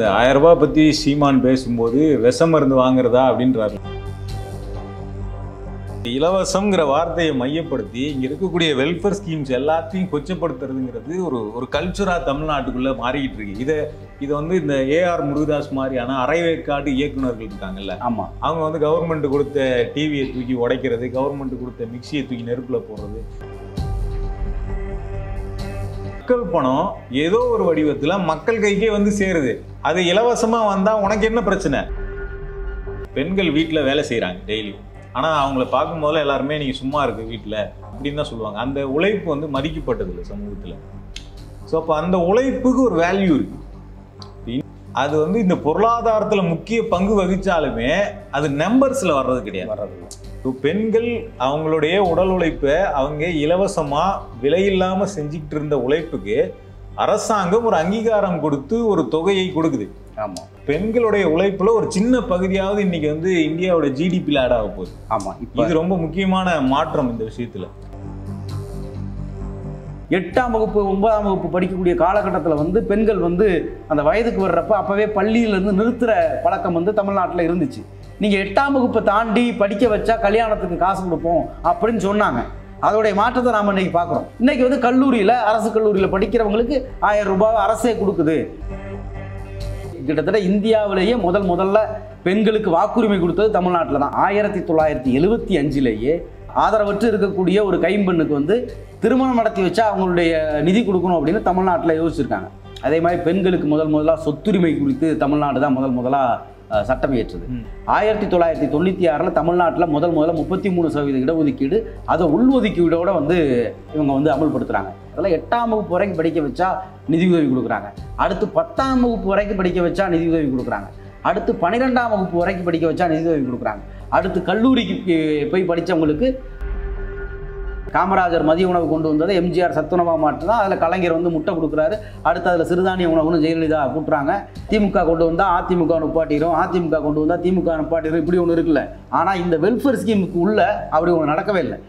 இந்த ஆயிரம் ரூபாய் பற்றி சீமான் பேசும்போது விஷ மருந்து வாங்குறதா அப்படின்றாரு இலவசம்ங்கிற வார்த்தையை மையப்படுத்தி இங்க இருக்கக்கூடிய வெல்ஃபேர் ஸ்கீம்ஸ் எல்லாத்தையும் கொச்சப்படுத்துறதுங்கிறது ஒரு ஒரு கல்ச்சுரா தமிழ்நாட்டுக்குள்ள மாறிக்கிட்டு இருக்கு இதை இதை வந்து இந்த ஏஆர் முருகதாஸ் மாதிரியான அரைவேக்காடு இயக்குனர்கள் இருக்காங்கல்ல ஆமா அவங்க வந்து கவர்மெண்ட் கொடுத்த டிவியை தூக்கி உடைக்கிறது கவர்மெண்ட் கொடுத்த மிக்சியை தூக்கி நெருப்புல போடுறது மக்கள் பணம் ஏதோ ஒரு வடிவத்துல மக்கள் கைக்கே வந்து சேருது அது இலவசமா வந்தா உனக்கு என்ன பிரச்சனை பெண்கள் வீட்டில் வேலை செய்கிறாங்க டெய்லி ஆனால் அவங்கள பார்க்கும்போதுல எல்லாருமே நீங்கள் சும்மா இருக்கு வீட்டில் அப்படின்னு தான் சொல்லுவாங்க அந்த உழைப்பு வந்து மதிக்கப்பட்டது இல்லை சமூகத்தில் ஸோ அப்போ அந்த உழைப்புக்கு ஒரு வேல்யூ இருக்கு இன்- அது வந்து இந்த பொருளாதாரத்தில் முக்கிய பங்கு வகிச்சாலுமே அது நம்பர்ஸில் வர்றது கிடையாது வர்றதில்ல இப்போ பெண்கள் அவங்களுடைய உடல் உழைப்பை அவங்க இலவசமா விலை இல்லாம செஞ்சுக்கிட்டு இருந்த உழைப்புக்கு அரசாங்கம் ஒரு அங்கீகாரம் கொடுத்து ஒரு தொகையை கொடுக்குது ஆமா பெண்களுடைய உழைப்புல ஒரு சின்ன பகுதியாவது இன்னைக்கு வந்து இந்தியாவோட ஜிடிபியில் ஆட் ஆக போகுது ஆமா இப்போ இது ரொம்ப முக்கியமான மாற்றம் இந்த விஷயத்துல எட்டாம் வகுப்பு ஒன்பதாம் வகுப்பு படிக்கக்கூடிய காலகட்டத்தில் வந்து பெண்கள் வந்து அந்த வயதுக்கு வர்றப்ப அப்போவே பள்ளியிலேருந்து நிறுத்துகிற பழக்கம் வந்து தமிழ்நாட்டில் இருந்துச்சு நீங்கள் எட்டாம் வகுப்பை தாண்டி படிக்க வச்சா கல்யாணத்துக்கு காசு கொடுப்போம் அப்படின்னு சொன்னாங்க அதோடைய மாற்றத்தை நாம் இன்னைக்கு பார்க்குறோம் இன்னைக்கு வந்து கல்லூரியில் அரசு கல்லூரியில் படிக்கிறவங்களுக்கு ஆயிரம் ரூபாய் அரசே கொடுக்குது கிட்டத்தட்ட இந்தியாவிலேயே முதல் முதல்ல பெண்களுக்கு வாக்குரிமை கொடுத்தது தமிழ்நாட்டில் தான் ஆயிரத்தி தொள்ளாயிரத்தி எழுவத்தி அஞ்சிலேயே ஆதரவற்று இருக்கக்கூடிய ஒரு கைம்பெண்ணுக்கு வந்து திருமணம் நடத்தி வச்சா அவங்களுடைய நிதி கொடுக்கணும் அப்படின்னு தமிழ்நாட்டில் யோசிச்சிருக்காங்க அதே மாதிரி பெண்களுக்கு முதல் முதலாக சொத்துரிமை குறித்து தமிழ்நாடு தான் முதல் முதலாக அஹ், சட்டம் இயற்றுது ம். ஆயிரத்தி தொள்ளாயிரத்தி தொண்ணூற்றி ஆறில் தமிழ்நாட்டில் முதல் முதல்ல முப்பத்தி மூணு சதவீத இடஒதுக்கீடு அதை உள்ஒதுக்கீடோட வந்து இவங்க வந்து அமல்படுத்துகிறாங்க அதெல்லாம் எட்டாம் வகுப்பு வரைக்கும் படிக்க வச்சா நிதியுதவி கொடுக்குறாங்க அடுத்து பத்தாம் வகுப்பு வரைக்கும் படிக்க வச்சா நிதியுதவி கொடுக்குறாங்க அடுத்து பன்னிரெண்டாம் வகுப்பு வரைக்கும் படிக்க வச்சா நிதியுதவி கொடுக்குறாங்க அடுத்து கல்லூரிக்கு பி- போய் படித்தவங்களுக்கு காமராஜர் மதிய உணவு கொண்டு வந்ததை எம்ஜிஆர் சத்துணவாக மாற்றினா அதில் கலைஞர் வந்து முட்டை கொடுக்குறாரு அடுத்து அதில் சிறுதானிய உணவுன்னு ஜெயலலிதா கூட்டுறாங்க திமுக கொண்டு வந்தால் அதிமுக நிப்பாட்டிடும் அதிமுக கொண்டு வந்தால் திமுக நிப்பாட்டிடும் இப்படி ஒன்று இருக்குல்ல ஆனால் இந்த வெல்ஃபேர் ஸ்கீமுக்கு உள்ள அப்படி ஒன்று நடக்கவே இல்லை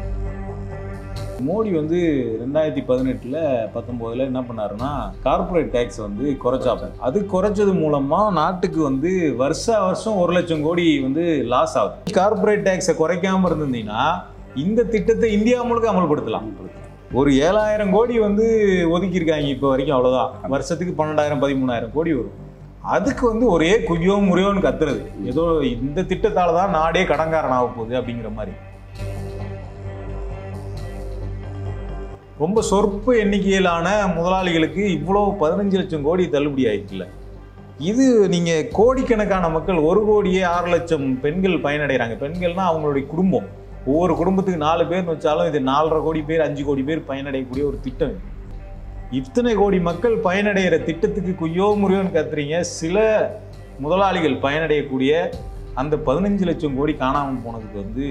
மோடி வந்து ரெண்டாயிரத்தி பதினெட்டுல பத்தொன்பதுல என்ன பண்ணாருன்னா கார்ப்பரேட் டேக்ஸ் வந்து குறைச்சாப்ப அது குறைச்சது மூலமா நாட்டுக்கு வந்து வருஷா வருஷம் ஒரு லட்சம் கோடி வந்து லாஸ் ஆகுது கார்ப்பரேட் டேக்ஸை குறைக்காம இருந்திருந்தீங்கன்னா இந்த திட்டத்தை இந்தியா முழுக்க அமல்படுத்தலாம் ஒரு ஏழாயிரம் கோடி வந்து ஒதுக்கியிருக்காங்க இப்போ வரைக்கும் அவ்வளோதான் வருஷத்துக்கு பன்னெண்டாயிரம் பதிமூணாயிரம் கோடி வரும் அதுக்கு வந்து ஒரே குய்யோ முறையோன்னு கத்துறது ஏதோ இந்த திட்டத்தால தான் நாடே கடன்காரன் ஆக போகுது அப்படிங்கிற மாதிரி ரொம்ப சொற்ப எண்ணிக்கையிலான முதலாளிகளுக்கு இவ்வளோ பதினஞ்சு லட்சம் கோடி தள்ளுபடி ஆயிடுச்சுல்ல இது நீங்கள் கோடிக்கணக்கான மக்கள் ஒரு கோடியே ஆறு லட்சம் பெண்கள் பயனடைகிறாங்க பெண்கள்னா அவங்களுடைய குடும்பம் ஒவ்வொரு குடும்பத்துக்கு நாலு பேர் வச்சாலும் இது நாலரை கோடி பேர் அஞ்சு கோடி பேர் பயனடையக்கூடிய ஒரு திட்டம் இது இத்தனை கோடி மக்கள் பயனடைகிற திட்டத்துக்கு குய்யோ முறையோன்னு கத்துறீங்க சில முதலாளிகள் பயனடையக்கூடிய அந்த பதினஞ்சு லட்சம் கோடி காணாமல் போனதுக்கு வந்து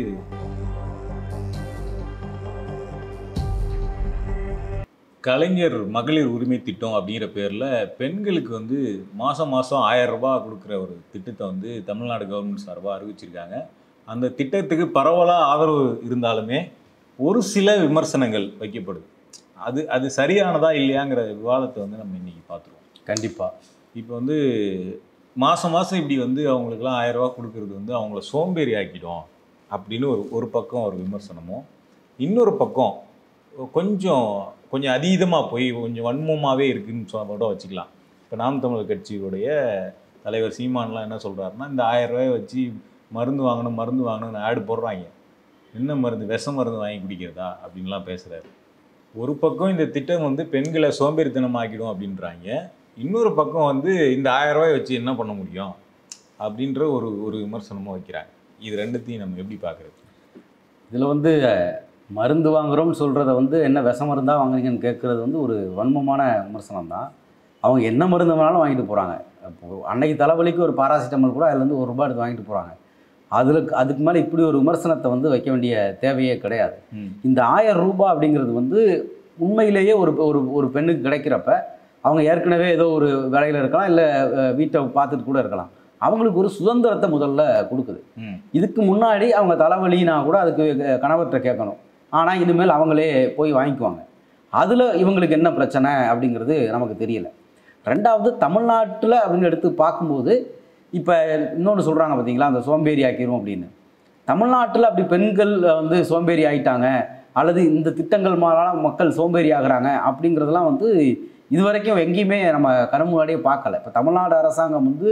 கலைஞர் மகளிர் உரிமை திட்டம் அப்படிங்கிற பேரில் பெண்களுக்கு வந்து மாதம் மாதம் ஆயிரம் ரூபாய் கொடுக்குற ஒரு திட்டத்தை வந்து தமிழ்நாடு கவர்மெண்ட் சார்பாக அறிவிச்சிருக்காங்க அந்த திட்டத்துக்கு பரவலாக ஆதரவு இருந்தாலுமே ஒரு சில விமர்சனங்கள் வைக்கப்படுது அது அது சரியானதா இல்லையாங்கிற விவாதத்தை வந்து நம்ம இன்னைக்கு பார்த்துருவோம் கண்டிப்பாக இப்போ வந்து மாதம் மாதம் இப்படி வந்து அவங்களுக்குலாம் ஆயிரம் ரூபாய் கொடுக்கறது வந்து அவங்கள சோம்பேறி ஆக்கிடும் அப்படின்னு ஒரு ஒரு பக்கம் ஒரு விமர்சனமும் இன்னொரு பக்கம் கொஞ்சம் கொஞ்சம் அதீதமாக போய் கொஞ்சம் வன்மமாகவே இருக்குன்னு சொல்ல கூட வச்சுக்கலாம் இப்போ நாம் தமிழர் கட்சியுடைய தலைவர் சீமான்லாம் என்ன சொல்கிறாருன்னா இந்த ஆயிரம் ரூபாயை வச்சு மருந்து வாங்கணும் மருந்து வாங்கணும்னு ஆடு போடுறாங்க என்ன மருந்து விஷ மருந்து வாங்கி குடிக்கிறதா அப்படின்லாம் பேசுகிறாரு ஒரு பக்கம் இந்த திட்டம் வந்து பெண்களை சோம்பேறித்தனமாக்கிடும் அப்படின்றாங்க இன்னொரு பக்கம் வந்து இந்த ஆயிரம் ரூபாய் வச்சு என்ன பண்ண முடியும் அப்படின்ற ஒரு ஒரு விமர்சனமும் வைக்கிறாங்க இது ரெண்டுத்தையும் நம்ம எப்படி பார்க்குறது இதில் வந்து மருந்து வாங்குறோம்னு சொல்கிறத வந்து என்ன விஷ மருந்தாக வாங்குறீங்கன்னு கேட்குறது வந்து ஒரு வன்மமான விமர்சனம் தான் அவங்க என்ன மருந்து வேணாலும் வாங்கிட்டு போகிறாங்க இப்போ அன்னைக்கு தலைவலிக்கு ஒரு பாராசிட்டமால் கூட அதுலேருந்து ஒரு ரூபாய் எடுத்து வாங்கிட்டு போகிறாங்க அதில் அதுக்கு மேலே இப்படி ஒரு விமர்சனத்தை வந்து வைக்க வேண்டிய தேவையே கிடையாது இந்த ஆயிரம் ரூபாய் அப்படிங்கிறது வந்து உண்மையிலேயே ஒரு ஒரு ஒரு பெண்ணுக்கு கிடைக்கிறப்ப அவங்க ஏற்கனவே ஏதோ ஒரு வேலையில் இருக்கலாம் இல்லை வீட்டை பார்த்துட்டு கூட இருக்கலாம் அவங்களுக்கு ஒரு சுதந்திரத்தை முதல்ல கொடுக்குது ம் இதுக்கு முன்னாடி அவங்க தலைவலினா கூட அதுக்கு கணவர்கிட்ட கேட்கணும் ஆனால் இனிமேல் அவங்களே போய் வாங்கிக்குவாங்க அதில் இவங்களுக்கு என்ன பிரச்சனை அப்படிங்கிறது நமக்கு தெரியல ரெண்டாவது தமிழ்நாட்டில் அப்படின்னு எடுத்து பார்க்கும்போது இப்போ இன்னொன்று சொல்கிறாங்க பார்த்தீங்களா அந்த சோம்பேறி ஆக்கிரும் அப்படின்னு தமிழ்நாட்டில் அப்படி பெண்கள் வந்து சோம்பேறி ஆயிட்டாங்க அல்லது இந்த திட்டங்கள் மூலம் மக்கள் சோம்பேறி ஆகுறாங்க அப்படிங்கிறதெல்லாம் வந்து இதுவரைக்கும் எங்கேயுமே நம்ம கண் முன்னாடியே பார்க்கல இப்போ தமிழ்நாடு அரசாங்கம் வந்து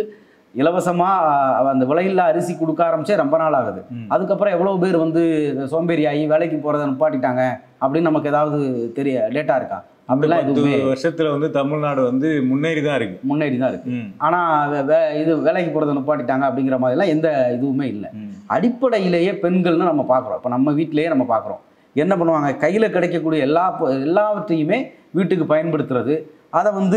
இலவசமாக அந்த விலையில்லா அரிசி கொடுக்க ஆரம்பிச்சே ரொம்ப நாள் ஆகுது ம். அதுக்கப்புறம் எவ்வளோ பேர் வந்து சோம்பேறி ஆகி வேலைக்கு போகிறத நிப்பாட்டிட்டாங்க அப்படின்னு நமக்கு ஏதாவது தெரிய டேட்டா இருக்கா அந்த அப்படிலாம் பத்து எதுவுமே வருஷத்துல வந்து தமிழ்நாடு வந்து முன்னேறி தான் இருக்கு முன்னேறி தான் இருக்கு ம். ஆனால் இது வேலைக்கு போகிறத நிப்பாட்டிட்டாங்க அப்படிங்கிற மாதிரிலாம் எந்த இதுவுமே இல்லை ம். அடிப்படையிலேயே பெண்கள்னு நம்ம பார்க்குறோம் இப்போ நம்ம வீட்டிலேயே நம்ம பார்க்குறோம் என்ன பண்ணுவாங்க கையில் கிடைக்கக்கூடிய எல்லா பொ- எல்லாவற்றையுமே வீட்டுக்கு பயன்படுத்துறது அதை வந்து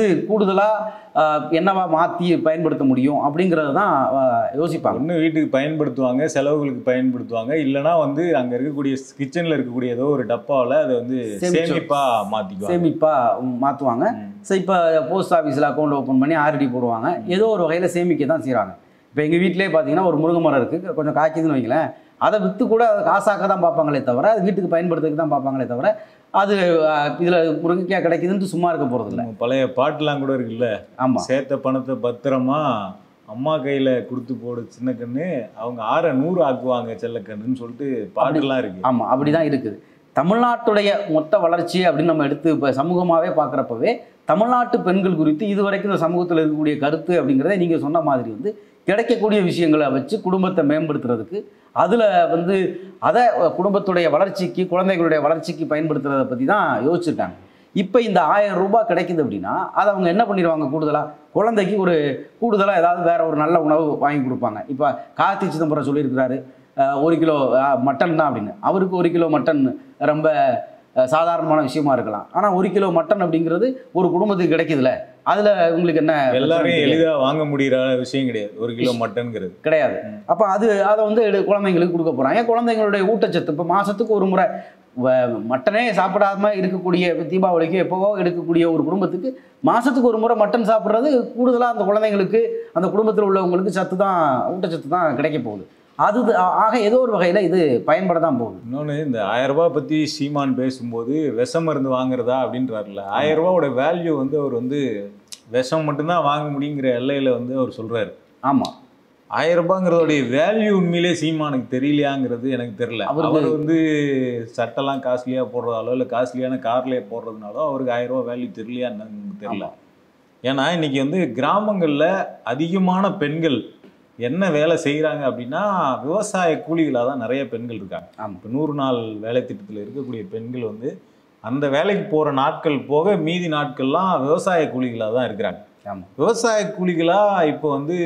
கூடுதலாக என்னவா மாற்றி பயன்படுத்த முடியும் அப்படிங்கிறது தான் ஆஹ், யோசிப்பாங்க ஒன்று வீட்டுக்கு பயன்படுத்துவாங்க செலவுகளுக்கு பயன்படுத்துவாங்க இல்லைன்னா வந்து அங்க இருக்கக்கூடிய கிச்சன்ல இருக்கக்கூடிய ஏதோ ஒரு டப்பாவில் அதை வந்து சேமிச்சு- சேமிப்பா மாத்திக்குவாங்க சேமிப்பாக மாற்றுவாங்க ம். ஸோ இப்போ போஸ்ட் ஆஃபீஸில் அக்கௌண்ட் ஓப்பன் பண்ணி ஆர்டி போடுவாங்க ஏதோ ஒரு வகையில் சேமிக்க தான் செய்கிறாங்க இப்போ எங்கள் வீட்டிலே பார்த்தீங்கன்னா ஒரு முருங்கை மரம் இருக்குது கொஞ்சம் காய்க்குதுன்னு வைங்களேன் அதை விற்று கூட அதை காசாக்க தான் பார்ப்பாங்களே தவிர அது வீட்டுக்கு பயன்படுத்துறதுக்கு தான் பார்ப்பாங்களே தவிர அது இதில் முருங்கைக்காய் கிடைக்குதுன்ட்டு சும்மா இருக்க போகிறதில்ல நம்ம பழைய பாட்டுலாம் கூட இருக்குல்ல ஆமாம் சேர்த்த பணத்தை பத்திரமா அம்மா கையில கொடுத்து போடு சின்ன கண்ணு அவங்க ஆற நூறு ஆக்குவாங்க செல்லக்கண்ணுன்னு சொல்லிட்டு பாட்டுலாம் இருக்கு ஆமாம் அப்படி தான் இருக்குது தமிழ்நாட்டுடைய மொத்த வளர்ச்சி அப்படின்னு நம்ம எடுத்து இப்போ சமூகமாகவே பார்க்குறப்பவே தமிழ்நாட்டு பெண்கள் குறித்து இதுவரைக்கும் இந்த சமூகத்தில் இருக்கக்கூடிய கருத்து அப்படிங்கிறத நீங்கள் சொன்ன மாதிரி வந்து கிடைக்கக்கூடிய விஷயங்களை வச்சு குடும்பத்தை மேம்படுத்துறதுக்கு அதில் வந்து அதை குடும்பத்துடைய வளர்ச்சிக்கு குழந்தைகளுடைய வளர்ச்சிக்கு பயன்படுத்துறதை பற்றி தான் யோசிச்சிருக்காங்க இப்போ இந்த ஆயிரம் ரூபாய் கிடைக்குது அப்படின்னா அதை அவங்க என்ன பண்ணிடுவாங்க கூடுதலாக குழந்தைக்கு ஒரு கூடுதலாக ஏதாவது வேற ஒரு நல்ல உணவு வாங்கி கொடுப்பாங்க இப்போ கார்த்தி சிதம்பரம் சொல்லியிருக்கிறாரு அஹ், ஒரு கிலோ அஹ், மட்டன் தான் அப்படின்னு அவருக்கு ஒரு கிலோ மட்டன் ரொம்ப அஹ், சாதாரணமான விஷயமா இருக்கலாம் ஆனால் ஒரு கிலோ மட்டன் அப்படிங்கிறது ஒரு குடும்பத்துக்கு கிடைக்குதுல அதில் உங்களுக்கு என்ன எல்லாரையும் பிரச்சனை எளிதா வாங்க முடியற விஷயம் கிடையாது ஒரு கிலோ மட்டன்ங்கிறது கிடையாது ம். அப்போ அது அதை வந்து எடு- குழந்தைங்களுக்கு கொடுக்க போகிறாங்க குழந்தைங்களுடைய ஊட்டச்சத்து இப்போ மாதத்துக்கு ஒரு முறை வ- மட்டனே சாப்பிடாம இருக்கக்கூடிய இப்ப தீபாவளிக்கு எப்போவோ எடுக்கக்கூடிய ஒரு குடும்பத்துக்கு மாதத்துக்கு ஒரு முறை மட்டன் சாப்பிட்றது கூடுதலாக அந்த குழந்தைங்களுக்கு அந்த குடும்பத்தில் உள்ளவங்களுக்கு சத்து தான் ஊட்டச்சத்து தான் கிடைக்க போகுது அது ஆ- ஆக ஏதோ ஒரு வகையில் இது பயன்பட தான் போகுது இன்னொன்று இந்த ஆயிரம் ரூபாய் பற்றி சீமான் பேசும்போது விஷம் மருந்து வாங்குறதா அப்படின்றாருல ஆயிரம் ரூபாவோட வேல்யூ வந்து அவர் வந்து விஷம் மட்டும்தான் வாங்க முடியுங்கிற எல்லையில் வந்து அவர் சொல்கிறாரு ஆமாம் ஆயிரம் ரூபாங்கிறதோடைய வேல்யூ உண்மையிலே சீமானுக்கு தெரியலையாங்கிறது எனக்கு தெரியல அவருக்கு- அவர் வந்து சட்டெல்லாம் காஸ்ட்லியாக போடுறதாலோ இல்லை காஸ்ட்லியான கார்லேயே போடுறதுனாலோ அவருக்கு ஆயிரம் ரூபாய் வேல்யூ தெரியலையான்னு எனக்கு தெரியல ஏன்னா இன்னைக்கு வந்து கிராமங்களில் அதிகமான பெண்கள் என்ன வேலை செய்கிறாங்க அப்படின்னா விவசாய கூலிகளாக தான் நிறைய பெண்கள் இருக்காங்க ஆமாம் இப்போ நூறு நாள் வேலை திட்டத்தில் இருக்கக்கூடிய பெண்கள் வந்து அந்த வேலைக்கு போகிற நாட்கள் போக மீதி நாட்கள்லாம் விவசாய கூலிகளாக தான் இருக்கிறாங்க ஆமாம் விவசாய கூலிகளாக இப்போ வந்து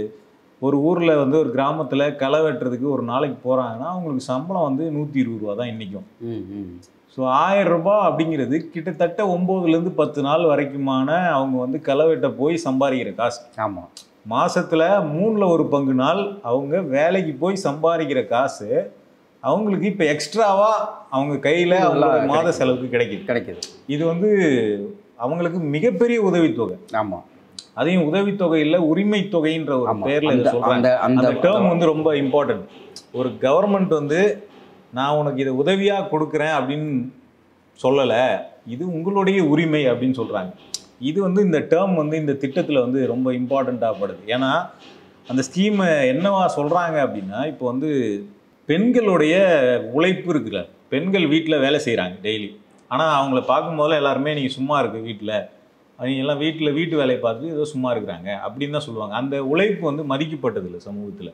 ஒரு ஊரில் வந்து ஒரு கிராமத்தில் களை வெட்டுறதுக்கு ஒரு நாளைக்கு போகிறாங்கன்னா அவங்களுக்கு சம்பளம் வந்து நூற்றி இருபது ரூபா தான் இன்றைக்கும் ம் ம் ஸோ ஆயிரம் ரூபாய் அப்படிங்கிறது கிட்டத்தட்ட ஒம்போதுலேருந்து பத்து நாள் வரைக்குமான அவங்க வந்து களை வெட்ட போய் சம்பாதிக்கிற காசு ஆமாம் மாசத்துல மூணுல ஒரு பங்கு நாள் அவங்க வேலைக்கு போய் சம்பாதிக்கிற காசு அவங்களுக்கு இப்போ எக்ஸ்ட்ராவா அவங்க கையில அவங்களோட மாத கிடைக்குது. செலவுக்கு கிடைக்குது கிடைக்குது இது வந்து அவங்களுக்கு மிகப்பெரிய உதவித்தொகை ஆமாம் அதையும் உதவித்தொகை இல்ல உரிமை தொகைன்ற ஒரு ஆமாம் பேர்ல இதை அந்த சொல்றாங்க அந்த அந்த அந்த டேர்ம் வந்து ரொம்ப இம்பார்ட்டன்ட் ஒரு கவர்மெண்ட் வந்து நான் உனக்கு இதை உதவியா கொடுக்குறேன் அப்படின்னு சொல்லலை இது உங்களுடைய உரிமை அப்படின்னு சொல்றாங்க இது வந்து இந்த டேர்ம் வந்து இந்த திட்டத்தில் வந்து ரொம்ப இம்பார்ட்டண்ட்டாக படுது ஏன்னா அந்த ஸ்கீமை என்னவா சொல்கிறாங்க அப்படின்னா இப்போ வந்து பெண்களுடைய உழைப்பு இருக்குல்ல பெண்கள் வீட்டில் வேலை செய்கிறாங்க டெய்லி ஆனால் அவங்கள பார்க்கும்போது எல்லாருமே நீங்கள் சும்மா இருக்கு வீட்டில் அவங்க எல்லாம் வீட்டில் வீட்டு வேலையை பார்த்துட்டு ஏதோ சும்மா இருக்கிறாங்க அப்படின்னு தான் சொல்லுவாங்க அந்த உழைப்பு வந்து மதிக்கப்பட்டதில்லை சமூகத்தில்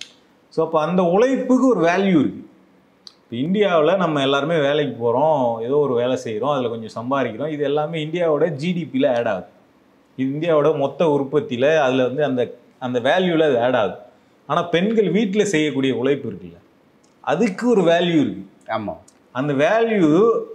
ஸோ அப்போ அந்த உழைப்புக்கு ஒரு வேல்யூ இருக்குது இப்போ இந்தியாவில் நம்ம எல்லாருமே வேலைக்கு போகிறோம் ஏதோ ஒரு வேலை செய்கிறோம் அதில் கொஞ்சம் சம்பாதிக்கிறோம் இது எல்லாமே இந்தியாவோட ஜிடிபியில் ஆட் ஆகுது இது இந்தியாவோட மொத்த உற்பத்தியில் அதில் வந்து அந்த அந்த வேல்யூவில் அது ஆட் ஆகுது ஆனால் பெண்கள் வீட்டில் செய்யக்கூடிய உழைப்பு இருக்குல்ல அதுக்கு ஒரு வேல்யூ இருக்குது ஆமாம் அந்த வேல்யூ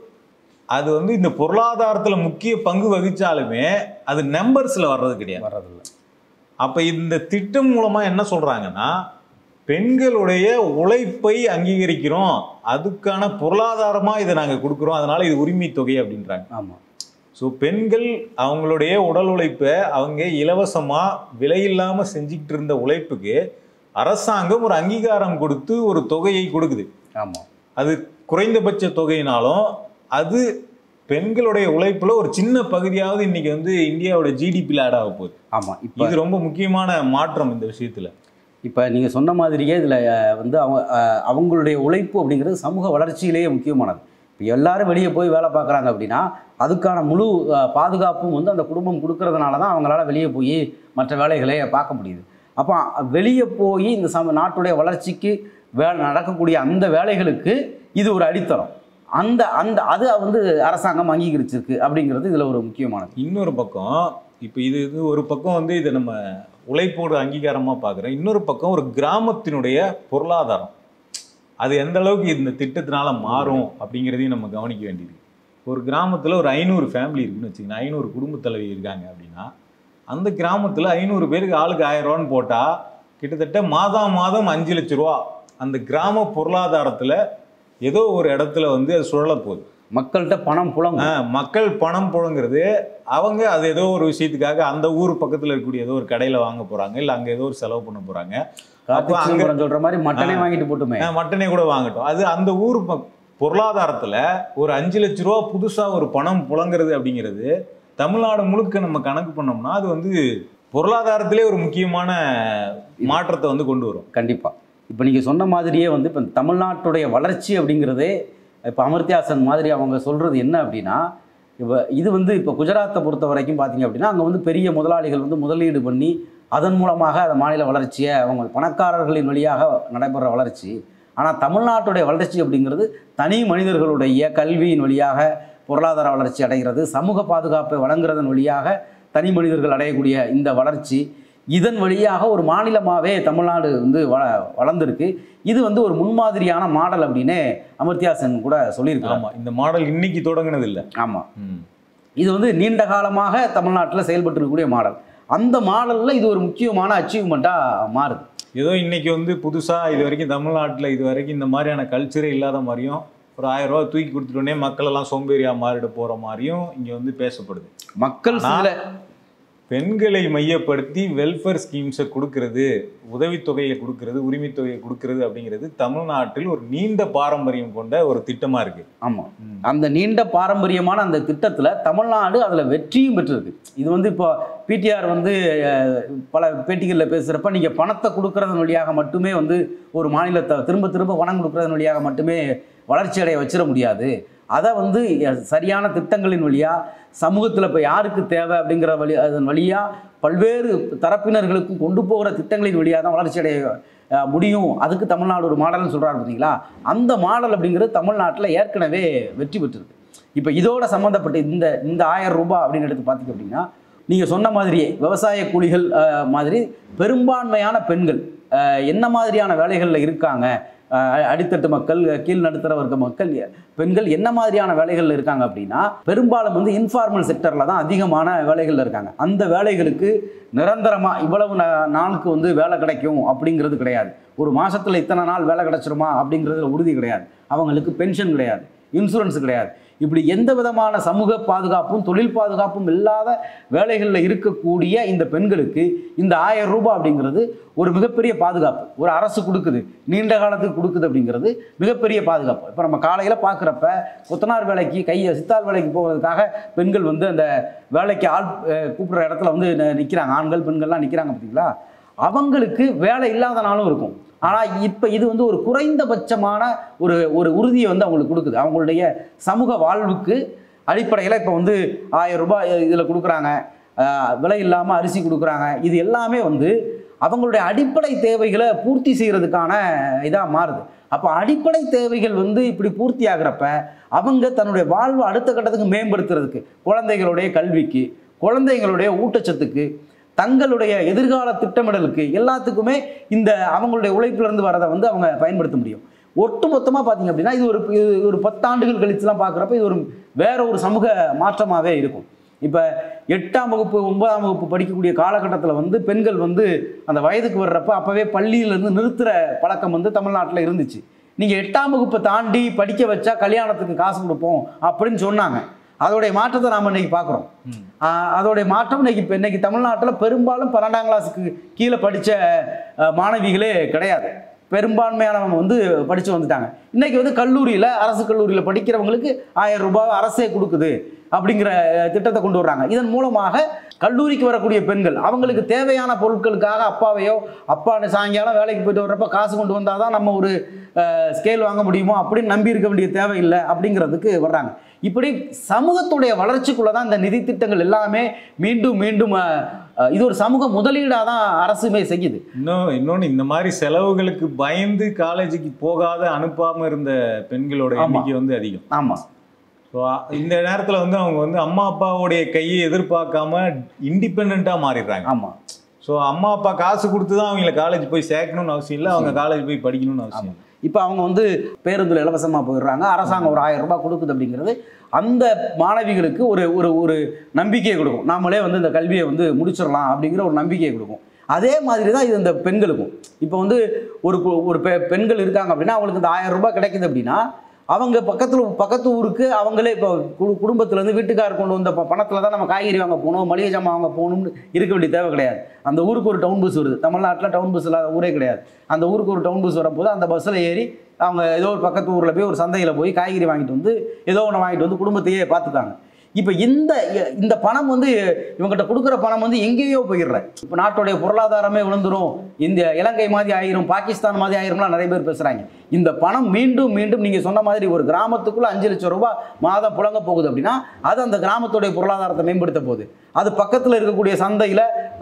அது வந்து இந்த பொருளாதாரத்தில் முக்கிய பங்கு வகிச்சாலுமே அது நம்பர்ஸில் வர்றது கிடையாது வர்றதில்ல அப்போ இந்த திட்டம் மூலமாக என்ன சொல்கிறாங்கன்னா பெண்களுடைய உழைப்பை அங்கீகரிக்கிறோம் அதுக்கான பொருளாதாரமாக இதை நாங்கள் கொடுக்குறோம் அதனால இது உரிமை தொகை அப்படின்றாங்க ஆமாம் ஸோ பெண்கள் அவங்களுடைய உடல் உழைப்பை அவங்க இலவசமாக விலையில்லாமல் செஞ்சுக்கிட்டு இருந்த உழைப்புக்கு அரசாங்கம் ஒரு அங்கீகாரம் கொடுத்து ஒரு தொகையை கொடுக்குது ஆமாம் அது குறைந்தபட்ச தொகையினாலும் அது பெண்களுடைய உழைப்புல ஒரு சின்ன பகுதியாவது இன்னைக்கு வந்து இந்தியாவோட ஜிடிபியில் ஆட் ஆக போகுது ஆமாம் இப்போ இது ரொம்ப முக்கியமான மாற்றம் இந்த விஷயத்துல இப்போ நீங்கள் சொன்ன மாதிரியே இதில் வந்து அவங்க அஹ், அவங்களுடைய உழைப்பு அப்படிங்கிறது சமூக வளர்ச்சியிலேயே முக்கியமானது இப்போ எல்லாரும் வெளியே போய் வேலை பார்க்குறாங்க அப்படின்னா அதுக்கான முழு அஹ், பாதுகாப்பும் வந்து அந்த குடும்பம் கொடுக்கறதுனால தான் அவங்களால வெளியே போய் மற்ற வேலைகளை பார்க்க முடியுது அப்போ வெளியே போய் இந்த சம நாட்டுடைய வளர்ச்சிக்கு வே நடக்கக்கூடிய அந்த வேலைகளுக்கு இது ஒரு அடித்தளம் அந்த அந்த அது வந்து அரசாங்கம் அங்கீகரிச்சிருக்கு அப்படிங்கிறது இதில் ஒரு முக்கியமானது இன்னொரு பக்கம் இப்போ இது இது ஒரு பக்கம் வந்து இதை நம்ம உழைப்போட அங்கீகாரமா பார்க்குறோம் இன்னொரு பக்கம் ஒரு கிராமத்தினுடைய பொருளாதாரம் அது எந்த அளவுக்கு இந்த திட்டத்தினால மாறும் அப்படிங்கிறதையும் நம்ம கவனிக்க வேண்டியது ஒரு கிராமத்தில் ஒரு ஐநூறு ஃபேமிலி இருக்குன்னு வச்சுக்கோங்க ஐநூறு குடும்ப தலைவி இருக்காங்க அப்படின்னா அந்த கிராமத்தில் ஐநூறு பேருக்கு ஆளுக்கு ஆயிரம் ரூபான்னு போட்டால் கிட்டத்தட்ட மாதம் மாதம் அஞ்சு லட்ச ரூபா அந்த கிராம பொருளாதாரத்தில் ஏதோ ஒரு இடத்துல வந்து அது சுழல போகுது மக்கள்கிட்ட பணம் புலங்கும் ஆ, மக்கள் பணம் புழங்குறது அவங்க அது ஏதோ ஒரு விஷயத்துக்காக அந்த ஊர் பக்கத்தில் இருக்கக்கூடிய ஏதோ ஒரு கடையில் வாங்க போகிறாங்க இல்லை அங்கே ஏதோ ஒரு செலவு பண்ண போகிறாங்க கார்த்திக் அங்க- சிதம்பரம் சொல்ற மாதிரி மட்டனே ஆ. வாங்கிட்டு போட்டுமே மட்டனே கூட வாங்கட்டும் அது அந்த ஊர் ப- பொருளாதாரத்தில் ஒரு அஞ்சு லட்ச ரூபா புதுசாக ஒரு பணம் புழங்குறது அப்படிங்கிறது தமிழ்நாடு முழுக்க நம்ம கணக்கு பண்ணோம்னா அது வந்து பொருளாதாரத்திலே ஒரு முக்கியமான மாற்றத்தை வந்து கொண்டு வரும் கண்டிப்பாக இப்போ நீங்கள் சொன்ன மாதிரியே வந்து இப்போ தமிழ்நாட்டுடைய வளர்ச்சி அப்படிங்கிறதே இப்போ அமர்த்தியாசன் மாதிரி அவங்க சொல்கிறது என்ன அப்படின்னா இப்போ இது வந்து இப்போ குஜராத்தை பொறுத்த வரைக்கும் பார்த்தீங்க அப்படின்னா அங்கே வந்து பெரிய முதலாளிகள் வந்து முதலீடு பண்ணி அதன் மூலமாக அந்த மாநில வளர்ச்சியை அவங்க பணக்காரர்களின் வழியாக நடைபெற வளர்ச்சி ஆனால் தமிழ்நாட்டுடைய வளர்ச்சி அப்படிங்கிறது தனி மனிதர்களுடைய கல்வியின் வழியாக பொருளாதார வளர்ச்சி அடைகிறது சமூக பாதுகாப்பை வழங்குறதன் வழியாக தனி மனிதர்கள் அடையக்கூடிய இந்த வளர்ச்சி இதன் வழியாக ஒரு மாநிலமாகவே தமிழ்நாடு வந்து வள வளர்ந்துருக்கு இது வந்து ஒரு முன்மாதிரியான மாடல் அப்படின்னு அமர்த்தியாசன் கூட சொல்லியிருக்காங்க ஆமாம் இந்த மாடல் இன்னைக்கு தொடங்கினது இல்லை ஆமாம் இது வந்து நீண்ட காலமாக தமிழ்நாட்டில் செயல்பட்டு இருக்கக்கூடிய மாடல் அந்த மாடலில் இது ஒரு முக்கியமான அச்சீவ்மெண்ட்டாக மாறுது ஏதோ இன்னைக்கு வந்து புதுசாக இது வரைக்கும் தமிழ்நாட்டில் இது வரைக்கும் இந்த மாதிரியான கல்ச்சரே இல்லாத மாதிரியும் ஒரு ஆயிரம் ரூபாய் தூக்கி கொடுத்துட்டோன்னே மக்கள் எல்லாம் சோம்பேறியா மாறிட போகிற மாதிரியும் இங்கே வந்து பேசப்படுது மக்கள் ஆனா, சில பெண்களை மையப்படுத்தி வெல்ஃபேர் ஸ்கீம்ஸை கொடுக்கறது உதவித்தொகையை கொடுக்கறது உரிமைத்தொகையை கொடுக்கறது அப்படிங்கிறது தமிழ்நாட்டில் ஒரு நீண்ட பாரம்பரியம் கொண்ட ஒரு திட்டமாக இருக்கு ஆமாம் அந்த நீண்ட பாரம்பரியமான அந்த திட்டத்தில் தமிழ்நாடு அதில் வெற்றியும் பெற்றிருக்கு இது வந்து இப்போ பிடிஆர் வந்து அஹ், பல பேட்டிகளில் பேசுகிறப்ப நீங்கள் பணத்தை கொடுக்கறதன் வழியாக மட்டுமே வந்து ஒரு மாநிலத்தை திரும்ப திரும்ப பணம் கொடுக்கறதன் வழியாக மட்டுமே வளர்ச்சி அடைய வச்சிட முடியாது அதை வந்து அஹ், சரியான திட்டங்களின் வழியாக சமூகத்தில் இப்போ யாருக்கு தேவை அப்படிங்கிற வழி அதன் வழியாக பல்வேறு தரப்பினர்களுக்கு கொண்டு போகிற திட்டங்களின் வழியாக தான் வளர்ச்சி அடைய அஹ், முடியும் அதுக்கு தமிழ்நாடு ஒரு மாடல்னு சொல்கிறாரு பார்த்தீங்களா அந்த மாடல் அப்படிங்கிறது தமிழ்நாட்டில் ஏற்கனவே வெற்றி பெற்றிருக்கு இப்போ இதோட சம்மந்தப்பட்ட இந்த இந்த ஆயிரம் ரூபாய் அப்படின்னு எடுத்து பார்த்தீங்க அப்படின்னா நீங்கள் சொன்ன மாதிரியே விவசாய கூலிகள் அஹ், மாதிரி பெரும்பான்மையான பெண்கள் அஹ், என்ன மாதிரியான வேலைகளில் இருக்காங்க அஹ், அடித்தட்டு மக்கள் கீழ் நடுத்தர வர்க்க மக்கள் பெண்கள் என்ன மாதிரியான வேலைகளில் இருக்காங்க அப்படின்னா பெரும்பாலும் வந்து இன்ஃபார்மல் செக்டரில் தான் அதிகமான வேலைகளில் இருக்காங்க அந்த வேலைகளுக்கு நிரந்தரமாக இவ்வளவு நா- நாளுக்கு வந்து வேலை கிடைக்கும் அப்படிங்கிறது கிடையாது ஒரு மாசத்துல இத்தனை நாள் வேலை கிடைச்சிருமா அப்படிங்கிறதுல உறுதி கிடையாது அவங்களுக்கு பென்ஷன் கிடையாது இன்சூரன்ஸ் கிடையாது இப்படி எந்த விதமான சமூக பாதுகாப்பும் தொழில் பாதுகாப்பும் இல்லாத வேலைகளில் இருக்கக்கூடிய இந்த பெண்களுக்கு இந்த ஆயிரம் ரூபாய் அப்படிங்கிறது ஒரு மிகப்பெரிய பாதுகாப்பு ஒரு அரசு கொடுக்குது நீண்ட காலத்துக்கு கொடுக்குது அப்படிங்கிறது மிகப்பெரிய பாதுகாப்பு இப்போ நம்ம காலையில் பார்க்குறப்ப கொத்தனார் வேலைக்கு கை சித்தார் வேலைக்கு போகிறதுக்காக பெண்கள் வந்து அந்த வேலைக்கு ஆள் அஹ், கூப்பிடுற இடத்துல வந்து நிற்கிறாங்க ஆண்கள் பெண்கள்லாம் நிற்கிறாங்க பார்த்தீங்களா அவங்களுக்கு வேலை இல்லாத நாளும் இருக்கும் ஆனால் இப்போ இது வந்து ஒரு குறைந்தபட்சமான ஒரு ஒரு உறுதியை வந்து அவங்களுக்கு கொடுக்குது அவங்களுடைய சமூக வாழ்வுக்கு அடிப்படையில் இப்போ வந்து ஆயிரம் ரூபாய் இதில் கொடுக்குறாங்க ஆஹ் விலை இல்லாமல் அரிசி கொடுக்குறாங்க இது எல்லாமே வந்து அவங்களுடைய அடிப்படை தேவைகளை பூர்த்தி செய்கிறதுக்கான இதாக மாறுது அப்போ அடிப்படை தேவைகள் வந்து இப்படி பூர்த்தி ஆகிறப்ப அவங்க தன்னுடைய வாழ்வை அடுத்த கட்டத்துக்கு மேம்படுத்துறதுக்கு குழந்தைகளுடைய கல்விக்கு குழந்தைங்களுடைய ஊட்டச்சத்துக்கு தங்களுடைய எதிர்கால திட்டமிடலுக்கு எல்லாத்துக்குமே இந்த அவங்களுடைய உழைப்பிலிருந்து வரதை வந்து அவங்க பயன்படுத்த முடியும் ஒட்டு மொத்தமாக பார்த்தீங்க அப்படின்னா இது ஒரு இது ஒரு பத்தாண்டுகள் கழிச்சுலாம் பார்க்குறப்ப இது ஒரு வேற ஒரு சமூக மாற்றமாகவே இருக்கும் இப்போ எட்டாம் வகுப்பு ஒன்பதாம் வகுப்பு படிக்கக்கூடிய காலகட்டத்தில் வந்து பெண்கள் வந்து அந்த வயதுக்கு வர்றப்ப அப்போவே பள்ளியிலேருந்து நிறுத்துகிற பழக்கம் வந்து தமிழ்நாட்டில் இருந்துச்சு நீங்கள் எட்டாம் வகுப்பை தாண்டி படிக்க வச்சா கல்யாணத்துக்கு காசு கொடுப்போம் அப்படின்னு சொன்னாங்க அதோடைய மாற்றத்தை நாம் இன்னைக்கு பார்க்குறோம் அதோடைய மாற்றம் இன்னைக்கு இப்போ இன்னைக்கு தமிழ்நாட்டில் பெரும்பாலும் பன்னெண்டாம் கிளாஸுக்கு கீழே படித்த மாணவிகளே கிடையாது பெரும்பான்மையானவங்க வந்து படித்து வந்துட்டாங்க இன்னைக்கு வந்து கல்லூரியில் அரசு கல்லூரியில் படிக்கிறவங்களுக்கு ஆயிரம் ரூபாய் அரசே கொடுக்குது அப்படிங்கிற அஹ், திட்டத்தை கொண்டு வர்றாங்க இதன் மூலமாக கல்லூரிக்கு வரக்கூடிய பெண்கள் அவங்களுக்கு தேவையான பொருட்களுக்காக அப்பாவையோ அப்பா சாயங்காலம் வேலைக்கு போயிட்டு வர்றப்ப காசு கொண்டு வந்தால் தான் நம்ம ஒரு ஸ்கேல் வாங்க முடியுமோ அப்படின்னு நம்பி இருக்க வேண்டிய தேவையில்லை அப்படிங்கிறதுக்கு வர்றாங்க இப்படி சமூகத்துடைய வளர்ச்சிக்குள்ள தான் இந்த நிதி திட்டங்கள் எல்லாமே மீண்டும் மீண்டும் அஹ், அஹ், இது ஒரு சமூக முதலீடாக தான் அரசுமே செய்யுது இன்னும் இன்னொன்று இந்த மாதிரி செலவுகளுக்கு பயந்து காலேஜுக்கு போகாத அனுப்பாம இருந்த பெண்களோட ஆமா. எண்ணிக்கை வந்து அதிகம் ஆமாம் ஸோ இந்த நேரத்தில் வந்து அவங்க வந்து அம்மா அப்பாவுடைய கையை எதிர்பார்க்காம இண்டிபெண்ட்டாக மாறிடுறாங்க ஆமாம் ஸோ அம்மா அப்பா காசு கொடுத்து தான் அவங்கள காலேஜ் போய் சேர்க்கணும்னு அவசியம் இல்லை அவங்க காலேஜ் போய் படிக்கணும்னு அவசியம் இல்லை. இப்போ அவங்க வந்து பேருந்தில் இலவசமாக போயிடுறாங்க அரசாங்கம் ஒரு ஆயிரம் ரூபாய் கொடுக்குது அப்படிங்கிறது அந்த மாணவிகளுக்கு ஒரு ஒரு ஒரு நம்பிக்கையை கொடுக்கும் நாமளே வந்து இந்த கல்வியை வந்து முடிச்சிடலாம் அப்படிங்கிற ஒரு நம்பிக்கையை கொடுக்கும் அதே மாதிரி தான் இது இந்த பெண்களுக்கும் இப்போ வந்து ஒரு கு- ஒரு பெ பெண்கள் இருக்காங்க அப்படின்னா அவங்களுக்கு இந்த ஆயிரம் ரூபாய் கிடைக்குது அப்படின்னா அவங்க பக்கத்தில் பக்கத்து ஊருக்கு அவங்களே இப்போ கு குடும்பத்துலேருந்து வீட்டுக்கார் கொண்டு வந்த ப- பணத்தில் தான் நம்ம காய்கறி வாங்க போகணும் மளிகை ஜாமான் வாங்க போகணும்னு இருக்க வேண்டிய தேவை கிடையாது அந்த ஊருக்கு ஒரு டவுன் பஸ் வருது தமிழ்நாட்டில் டவுன் பஸ் இல்லாத ஊரே கிடையாது அந்த ஊருக்கு ஒரு டவுன் பஸ் வரும்போது அந்த பஸ்ஸில் ஏறி அவங்க ஏதோ ஒரு பக்கத்து ஊரில் போய் ஒரு சந்தையில் போய் காய்கறி வாங்கிட்டு வந்து ஏதோ ஒன்று வாங்கிட்டு வந்து குடும்பத்தையே பார்த்துக்காங்க இப்போ இந்த இந்த பணம் வந்து இவங்ககிட்ட கொடுக்குற பணம் வந்து எங்கேயோ போயிடுற இப்போ நாட்டுடைய பொருளாதாரமே விழுந்துரும் இந்த இலங்கை மாதிரி ஆயிரும் பாகிஸ்தான் மாதிரி ஆயிரும்லாம் நிறைய பேர் பேசுகிறாங்க இந்த பணம் மீண்டும் மீண்டும் நீங்கள் சொன்ன மாதிரி ஒரு கிராமத்துக்குள்ள அஞ்சு லட்சம் ரூபாய் மாதம் புழங்க போகுது அப்படின்னா அது அந்த கிராமத்துடைய பொருளாதாரத்தை மேம்படுத்த போகுது அது பக்கத்தில் இருக்கக்கூடிய சந்தையில்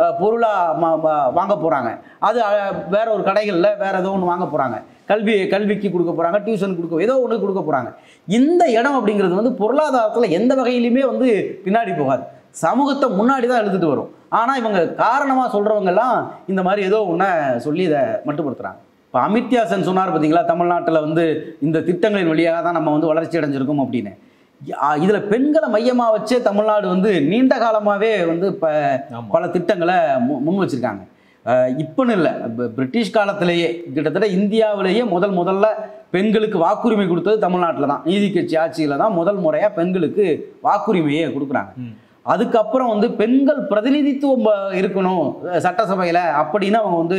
பொருளாக வாங்க போகிறாங்க அது அஹ், வேற ஒரு கடைகளில் வேற ஏதோ ஒன்று வாங்க போகிறாங்க கல்வி கல்விக்கு கொடுக்க போகிறாங்க டியூஷன் கொடுக்க ஏதோ ஒன்று கொடுக்க போகிறாங்க இந்த இடம் அப்படிங்கிறது வந்து பொருளாதாரத்தில் எந்த வகையிலுமே வந்து பின்னாடி போகாது சமூகத்தை முன்னாடி தான் எழுதிட்டு வரும் ஆனால் இவங்க காரணமாக சொல்கிறவங்கெல்லாம் இந்த மாதிரி ஏதோ ஒன்றை சொல்லி இதை மட்டுப்படுத்துகிறாங்க இப்போ அமித்யாசன் சொன்னார் பார்த்தீங்களா தமிழ்நாட்டில் வந்து இந்த திட்டங்களின் வழியாக தான் நம்ம வந்து வளர்ச்சி அடைஞ்சிருக்கோம் அப்படின்னு இதில் பெண்களை மையமாக வச்சே தமிழ்நாடு வந்து நீண்ட காலமாகவே வந்து இப்போ ஆமா. பல திட்டங்களை மு- முன் வச்சிருக்காங்க அஹ் இப்போன்னு இல்லை ப- பிரிட்டிஷ் காலத்திலேயே கிட்டத்தட்ட இந்தியாவிலேயே முதல் முதல்ல பெண்களுக்கு வாக்குரிமை கொடுத்தது தமிழ்நாட்டில் தான் நீதி கட்சி ஆட்சியில் தான் முதல் முறையாக பெண்களுக்கு வாக்குரிமையை கொடுக்குறாங்க ம். அதுக்கப்புறம் வந்து பெண்கள் பிரதிநிதித்துவம் ப- இருக்கணும் அஹ் சட்டசபையில் அப்படின்னு அவங்க வந்து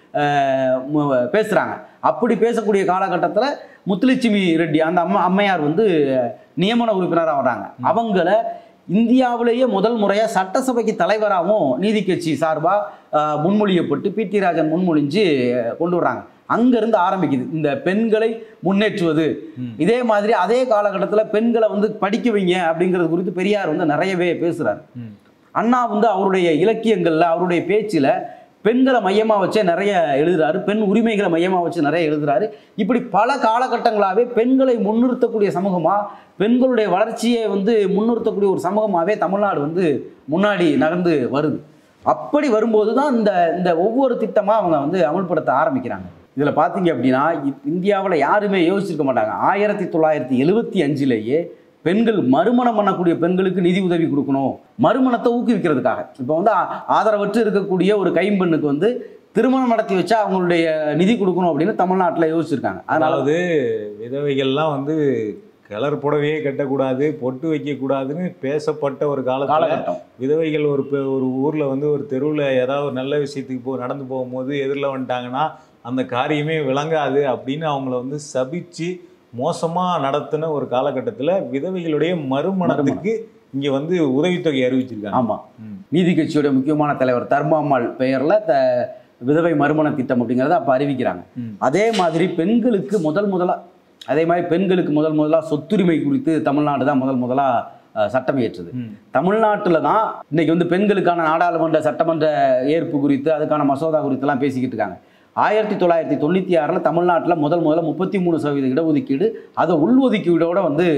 அஹ், மு- பேசுகிறாங்க அப்படி பேசக்கூடிய காலகட்டத்தில் முத்துலட்சுமி ரெட்டி அந்த அம்மா அம்மையார் வந்து நியமன உறுப்பினராக வராங்க அவங்கள இந்தியாவிலேயே முதல் முறையாக சட்டசபைக்கு தலைவராகவும் நீதி கட்சி சார்பாக முன்மொழியப்பட்டு பி டி ராஜன் முன்மொழிஞ்சு கொண்டு வர்றாங்க அங்கேருந்து ஆரம்பிக்குது இந்த பெண்களை முன்னேற்றுவது ம். இதே மாதிரி அதே காலகட்டத்தில் பெண்களை வந்து படிக்க வைங்க அப்படிங்கிறது குறித்து பெரியார் வந்து நிறையவே பேசுகிறார் ம். அண்ணா வந்து அவருடைய இலக்கியங்களில் அவருடைய பேச்சில் பெண்களை மையமாக வச்சே நிறைய எழுதுறாரு பெண் உரிமைகளை மையமாக வச்சு நிறைய எழுதுறாரு இப்படி பல காலகட்டங்களாகவே பெண்களை முன்னிறுத்தக்கூடிய சமூகமாக பெண்களுடைய வளர்ச்சியை வந்து முன்னிறுத்தக்கூடிய ஒரு சமூகமாகவே தமிழ்நாடு வந்து முன்னாடி நகர்ந்து வருது அப்படி வரும்போது தான் இந்த இந்த ஒவ்வொரு திட்டமாக அவங்க வந்து அமல்படுத்த ஆரம்பிக்கிறாங்க இதில் பார்த்தீங்க அப்படின்னா இந்தியாவில் யாருமே யோசிச்சிருக்க மாட்டாங்க ஆயிரத்தி தொள்ளாயிரத்தி எழுபத்தி அஞ்சுலேயே பெண்கள் மறுமணம் பண்ணக்கூடிய பெண்களுக்கு நிதி உதவி கொடுக்கணும் மறுமணத்தை ஊக்குவிக்கிறதுக்காக இப்போ வந்து ஆ- ஆதரவற்று இருக்கக்கூடிய ஒரு கைம்பெண்ணுக்கு வந்து திருமணம் நடத்தி வச்சா அவங்களுடைய நிதி கொடுக்கணும் அப்படின்னு தமிழ்நாட்டில் யோசிச்சிருக்காங்க அதனால அதாவது விதவைகள்லாம் வந்து கலர் புடவையே கட்டக்கூடாது பொட்டு வைக்கக்கூடாதுன்னு பேசப்பட்ட ஒரு காலத்துல காலகட்டம் விதவைகள் ஒரு பெ- ஒரு ஊர்ல வந்து ஒரு தெருவில் ஏதாவது ஒரு நல்ல விஷயத்துக்கு போ நடந்து போகும்போது எதிரில் வந்துட்டாங்கன்னா அந்த காரியமே விளங்காது அப்படின்னு அவங்கள வந்து சபிச்சு மோசமா நடத்தின ஒரு காலகட்டத்துல விதவைகளுடைய மறுமணத்துக்கு இங்க வந்து உதவித்தொகை அறிவிச்சிருக்காங்க ஆமாம் ம். நீதி கட்சியோட முக்கியமான தலைவர் தர்மாம்மாள் பெயரில் த விதவை மறுமண திட்டம் அப்படிங்கிறத அப்போ அறிவிக்கிறாங்க ம். அதே மாதிரி பெண்களுக்கு முதல் முதலாக அதே மாதிரி பெண்களுக்கு முதல் முதலாக சொத்துரிமை குறித்து தமிழ்நாடு தான் முதல் முதலாக சட்டம் இயற்றுது ம். தமிழ்நாட்டில் தான் இன்னைக்கு வந்து பெண்களுக்கான நாடாளுமன்ற சட்டமன்ற ஏற்பு குறித்து அதுக்கான மசோதா குறித்தெல்லாம் பேசிக்கிட்டு இருக்காங்க ஆயிரத்தி தொள்ளாயிரத்தி தொண்ணூற்றி ஆறில் தமிழ்நாட்டில் முதல் முதல்ல முப்பத்தி மூணு சதவீத இடஒதுக்கீடு அதை உள்ஒதுக்கீடோட வந்து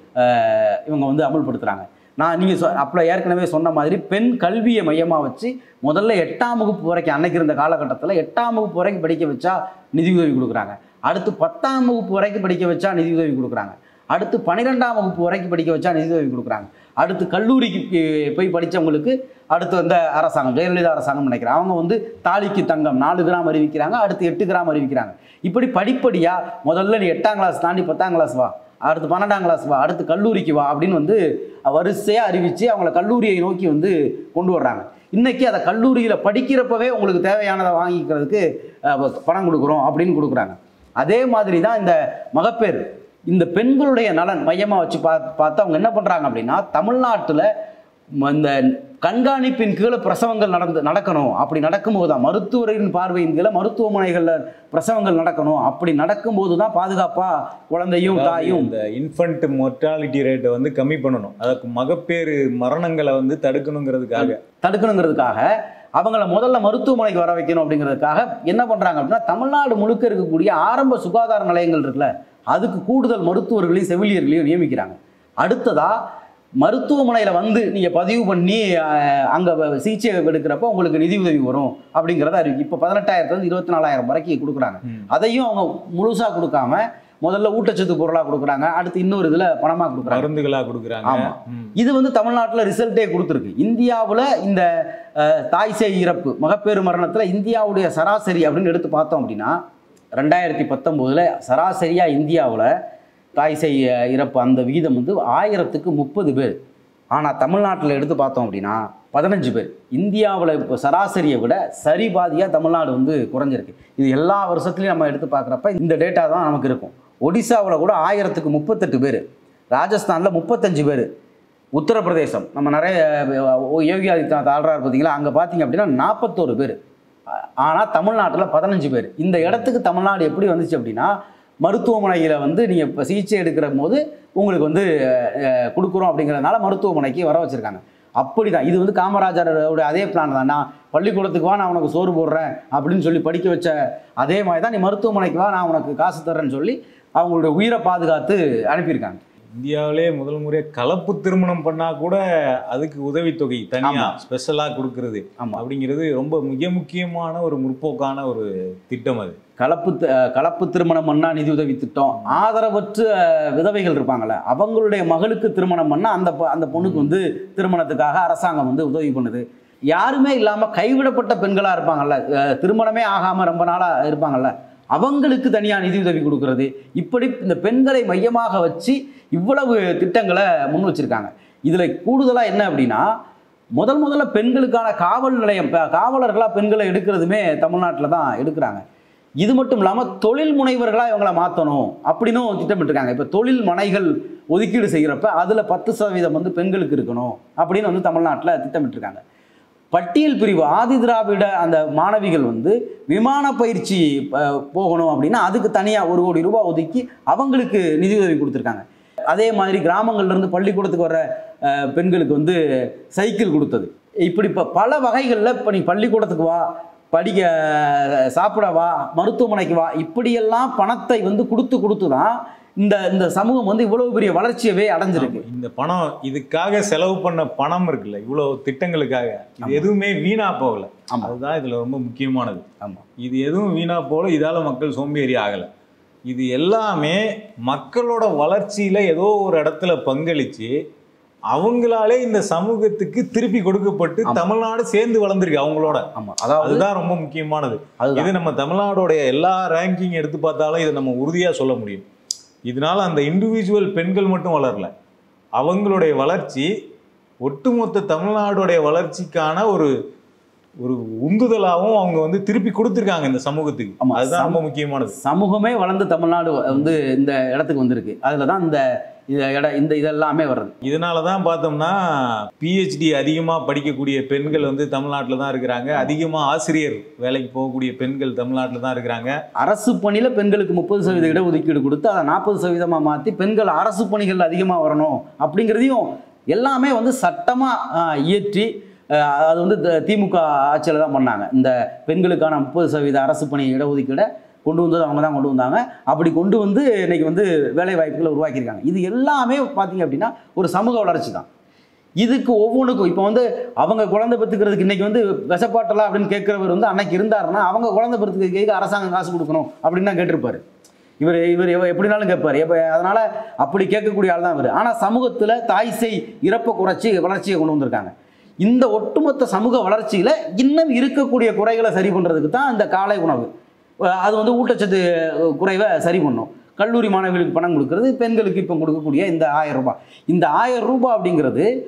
அஹ், இவங்க வந்து அமல்படுத்துகிறாங்க நான் நீங்கள் சொ அப்போ ஏற்கனவே சொன்ன மாதிரி பெண் கல்வியை மையமாக வச்சு முதல்ல எட்டாம் வகுப்பு வரைக்கும் அன்னைக்கு இருந்த காலகட்டத்தில் எட்டாம் வகுப்பு வரைக்கும் படிக்க வச்சா நிதியுதவி கொடுக்குறாங்க அடுத்து பத்தாம் வகுப்பு வரைக்கும் படிக்க வச்சா நிதியுதவி கொடுக்குறாங்க அடுத்து பன்னிரெண்டாம் வகுப்பு வரைக்கும் படிக்க வச்சா நிதியுதவி கொடுக்குறாங்க அடுத்து கல்லூரிக்கு போய்- போய் படித்தவங்களுக்கு அடுத்து வந்த அரசாங்கம் ஜெயலலிதா அரசாங்கம் நினைக்கிறேன் அவங்க வந்து தாலிக்கு தங்கம் நாலு கிராம் அறிவிக்கிறாங்க அடுத்து எட்டு கிராம் அறிவிக்கிறாங்க இப்படி படிப்படியாக முதல்ல நீ எட்டாம் கிளாஸ் தாண்டி பத்தாம் கிளாஸ் வா அடுத்து பன்னெண்டாம் கிளாஸ் வா அடுத்து கல்லூரிக்கு வா அப்படின்னு வந்து வரிசையாக அறிவித்து அவங்கள கல்லூரியை நோக்கி வந்து கொண்டு வர்றாங்க இன்னைக்கு அதை கல்லூரியில் படிக்கிறப்பவே உங்களுக்கு தேவையானதை வாங்கிக்கிறதுக்கு அஹ், பணம் கொடுக்குறோம் அப்படின்னு கொடுக்குறாங்க அதே மாதிரி தான் இந்த மகப்பேறு இந்த பெண்களுடைய நலன் மையமாக வச்சு பா பார்த்து அவங்க என்ன பண்ணுறாங்க அப்படின்னா தமிழ்நாட்டில் இந்த கண்காணிப்பின் கீழே பிரசவங்கள் நடந்து நடக்கணும் அப்படி நடக்கும்போது தான் மருத்துவரின் பார்வையின் கீழே மருத்துவமனைகளில் பிரசவங்கள் நடக்கணும் அப்படி நடக்கும்போது தான் பாதுகாப்பாக குழந்தையும் தாயும் இந்த இன்ஃபன்ட் மொர்டாலிட்டி ரேட்டை வந்து கம்மி பண்ணணும் அதுக்கு மகப்பேறு மரணங்களை வந்து தடுக்கணுங்கிறதுக்காக தடுக்கணுங்கிறதுக்காக அவங்கள முதல்ல மருத்துவமனைக்கு வர வைக்கணும் அப்படிங்கிறதுக்காக என்ன பண்ணுறாங்க அப்படின்னா தமிழ்நாடு முழுக்க இருக்கக்கூடிய ஆரம்ப சுகாதார நிலையங்கள் இருக்குல்ல அதுக்கு கூடுதல் மருத்துவர்களையும் செவிலியர்களையும் நியமிக்கிறாங்க அடுத்ததா மருத்துவமனையில் வந்து நீங்கள் பதிவு பண்ணி அங்கே சிகிச்சை எடுக்கிறப்ப உங்களுக்கு நிதி உதவி வரும் அப்படிங்கிறத அறிவிக்கும் இப்போ பதினெட்டாயிரத்துலேருந்து இருபத்தி நாலாயிரம் வரைக்கும் கொடுக்குறாங்க ம். அதையும் அவங்க முழுசாக கொடுக்காம முதல்ல ஊட்டச்சத்து பொருளாக கொடுக்குறாங்க அடுத்து இன்னொரு இதில் பணமாக கொடுக்குறாங்க மருந்துகளா கொடுக்குறாங்க ஆமா. ம். இது வந்து தமிழ்நாட்டில் ரிசல்ட்டே கொடுத்துருக்கு இந்தியாவில் இந்த அஹ், தாய் சேய் இறப்பு மகப்பேறு மரணத்தில் இந்தியாவுடைய சராசரி அப்படின்னு எடுத்து பார்த்தோம் அப்படின்னா ரெண்டாயிரத்தி பத்தொம்போதில் சராசரியாக இந்தியாவில் தாய் சேய் அஹ், இறப்பு அந்த விகிதம் வந்து ஆயிரத்துக்கு முப்பது பேர் ஆனால் தமிழ்நாட்டில் எடுத்து பார்த்தோம் அப்படின்னா பதினஞ்சு பேர் இந்தியாவில் இப்போ சராசரியை விட சரி பாதியாக தமிழ்நாடு வந்து குறைஞ்சிருக்கு இது எல்லா வருஷத்துலையும் நம்ம எடுத்து பார்க்குறப்ப இந்த டேட்டா தான் நமக்கு இருக்கும் ஒடிசாவில் கூட ஆயிரத்துக்கு முப்பத்தெட்டு பேர் ராஜஸ்தானில் முப்பத்தஞ்சு பேர் உத்தரப்பிரதேசம் நம்ம நிறைய அஹ், யோகி ஆதித்யநாத் ஆள்றாரு பார்த்தீங்களா அங்கே பார்த்தீங்க அப்படின்னா நாற்பத்தோரு பேர் ஆனால் தமிழ்நாட்டில் பதினஞ்சு பேர் இந்த இடத்துக்கு தமிழ்நாடு எப்படி வந்துச்சு அப்படின்னா மருத்துவமனையில் வந்து நீங்கள் இப்போ சிகிச்சை எடுக்கிற போது உங்களுக்கு வந்து அஹ், கொடுக்குறோம் அப்படிங்கிறதுனால மருத்துவமனைக்கு வர வச்சுருக்காங்க அப்படி தான் இது வந்து காமராஜரோட அதே பிளான் தான் நான் பள்ளிக்கூடத்துக்கு வா நான் உனக்கு சோறு போடுறேன் அப்படின்னு சொல்லி படிக்க வச்ச அதே மாதிரி தான் நீ மருத்துவமனைக்கு வா நான் உனக்கு காசு தர்றேன்னு சொல்லி அவங்களுடைய உயிரை பாதுகாத்து அனுப்பியிருக்காங்க இந்தியாவிலே முதல் முறையா கலப்பு திருமணம் பண்ணா கூட அதுக்கு உதவித்தொகை தனியா ஆமா. ஸ்பெஷலா கொடுக்கறது ஆமாம் அப்படிங்கிறது ரொம்ப மிக முக்கியமான ஒரு முற்போக்கான ஒரு திட்டம் அது கலப்பு தி- அஹ் கலப்பு திருமணம் பண்ணா நிதி உதவி திட்டம் ஆதரவற்ற அஹ், விதவைகள் இருப்பாங்கல்ல அவங்களுடைய மகளுக்கு திருமணம் பண்ணா அந்த பொ- அந்த பொண்ணுக்கு வந்து திருமணத்துக்காக அரசாங்கம் வந்து உதவி பண்ணுது யாருமே இல்லாம கைவிடப்பட்ட பெண்களா இருப்பாங்கல்ல அஹ், திருமணமே ஆகாம ரொம்ப நாளா இருப்பாங்கல்ல அவங்களுக்கு தனியா நிதி உதவி கொடுக்கறது இப்படி இந்த பெண்களை மையமாக வச்சு இவ்வளவு திட்டங்களை முன் வச்சிருக்காங்க இதுல கூடுதலா என்ன அப்படின்னா முதல் முதல்ல பெண்களுக்கான காவல் நிலையம் ப- காவலர்களா பெண்களை எடுக்கிறதுமே தமிழ்நாட்டில் தான் எடுக்கிறாங்க இது மட்டும் இல்லாமல் தொழில் முனைவர்களாக இவங்களை மாற்றணும் அப்படின்னும் திட்டமிட்டிருக்காங்க இப்போ தொழில் மனைகள் ஒதுக்கீடு செய்கிறப்ப அதில் பத்து சதவீதம் வந்து பெண்களுக்கு இருக்கணும் அப்படின்னு வந்து தமிழ்நாட்டில் திட்டமிட்டிருக்காங்க பட்டியல் பிரிவு ஆதி திராவிட அந்த மாணவிகள் வந்து விமான பயிற்சி அஹ், போகணும் அப்படின்னா அதுக்கு தனியாக ஒரு கோடி ரூபாய் ஒதுக்கி அவங்களுக்கு நிதியுதவி கொடுத்துருக்காங்க அதே மாதிரி கிராமங்கள்ல இருந்து பள்ளிக்கூடத்துக்கு வர அஹ், பெண்களுக்கு வந்து சைக்கிள் கொடுத்தது இப்படி இப்போ பல வகைகளில் இப்போ நீ பள்ளிக்கூடத்துக்கு வா படிக்க சாப்பிட வா மருத்துவமனைக்கு வா இப்படியெல்லாம் பணத்தை வந்து கொடுத்து கொடுத்து தான் இந்த இந்த சமூகம் வந்து இவ்வளவு பெரிய வளர்ச்சியவே அடைஞ்சிருக்கு இந்த பணம் இதுக்காக செலவு பண்ண பணம் இருக்குல்ல இவ்வளவு திட்டங்களுக்காக இது ஆமா. எதுவுமே வீணா போகல ஆமா. அதுதான் இதுல ரொம்ப முக்கியமானது ஆமாம் இது எதுவும் வீணா போல இதால மக்கள் சோம்பேறி ஆகல இது எல்லாமே மக்களோட வளர்ச்சியில ஏதோ ஒரு இடத்துல பங்களிச்சு அவங்களாலே இந்த சமூகத்துக்கு திருப்பி கொடுக்கப்பட்டு ஆமா. தமிழ்நாடு சேர்ந்து வளர்ந்துருக்கு அவங்களோட ஆமாம் அதாவது அதுதான் ரொம்ப முக்கியமானது அதுதான் இது நம்ம தமிழ்நாடுடைய எல்லா ரேங்கிங் எடுத்து பார்த்தாலும் இதை நம்ம உறுதியா சொல்ல முடியும் இதனால அந்த இண்டிவிஜுவல் பெண்கள் மட்டும் வளரல அவங்களுடைய வளர்ச்சி ஒட்டுமொத்த தமிழ்நாடுடைய வளர்ச்சிக்கான ஒரு ஒரு உந்துதலாகவும் அவங்க வந்து திருப்பி கொடுத்துருக்காங்க இந்த சமூகத்துக்கு ஆமா, அதுதான் சம- ரொம்ப முக்கியமானது சமூகமே வளர்ந்து தமிழ்நாடு வந்து இந்த இடத்துக்கு வந்திருக்கு அதில் தான் இந்த இந்த இட இந்த இதெல்லாமே வர்றது இதனால தான் பார்த்தோம்னா பிஹெச்டி அதிகமாக படிக்கக்கூடிய பெண்கள் வந்து தமிழ்நாட்டில் தான் இருக்கிறாங்க அதிகமாக ஆசிரியர் வேலைக்கு போகக்கூடிய பெண்கள் தமிழ்நாட்டில் தான் இருக்கிறாங்க அரசு பணியில் பெண்களுக்கு முப்பது சதவீத இடஒதுக்கீடு கொடுத்து அதை நாற்பது சதவீதமாக மாற்றி பெண்கள் அரசு பணிகள் அதிகமாக வரணும் அப்படிங்கிறதையும் எல்லாமே வந்து சட்டமாக இயற்றி ஆஹ், அது வந்து த- திமுக ஆட்சியில் தான் பண்ணாங்க இந்த பெண்களுக்கான முப்பது சதவீத அரசு பணி இடஒதுக்கீடை கொண்டு வந்தது அவங்க தான் கொண்டு வந்தாங்க அப்படி கொண்டு வந்து இன்னைக்கு வந்து வேலை வாய்ப்புகளை உருவாக்கியிருக்காங்க இது எல்லாமே பார்த்தீங்க அப்படின்னா ஒரு சமூக வளர்ச்சி தான் இதுக்கு ஒவ்வொன்றுக்கும் இப்போ வந்து அவங்க குழந்தை பெற்றுக்கிறதுக்கு இன்னைக்கு வந்து விஷப்பாட்டலாம் அப்படின்னு கேட்குறவர் வந்து அன்னைக்கு இருந்தாருன்னா அவங்க குழந்தை பெற்றுக்கிறதுக்கு அரசாங்கம் காசு கொடுக்கணும் அப்படின்னு தான் கேட்டிருப்பாரு இவர் இவர் எவ- எப்படினாலும் கேட்பார் எப்போ அதனால் அப்படி கேட்கக்கூடிய ஆள் தான் இவர் ஆனால் சமூகத்தில் தாய் செய் இறப்பை குறைச்சி வளர்ச்சியை கொண்டு வந்திருக்காங்க இந்த ஒட்டுமொத்த சமூக வளர்ச்சியில் இன்னும் இருக்கக்கூடிய குறைகளை சரி பண்ணுறதுக்கு தான் இந்த காலை உணவு அஹ் அது வந்து ஊட்டச்சத்து குறைவை சரி பண்ணும் கல்லூரி மாணவிகளுக்கு பணம் கொடுக்கறது பெண்களுக்கு இப்போ கொடுக்கக்கூடிய இந்த ஆயிரம் ரூபாய் இந்த ஆயிரம் ரூபாய் அப்படிங்கிறது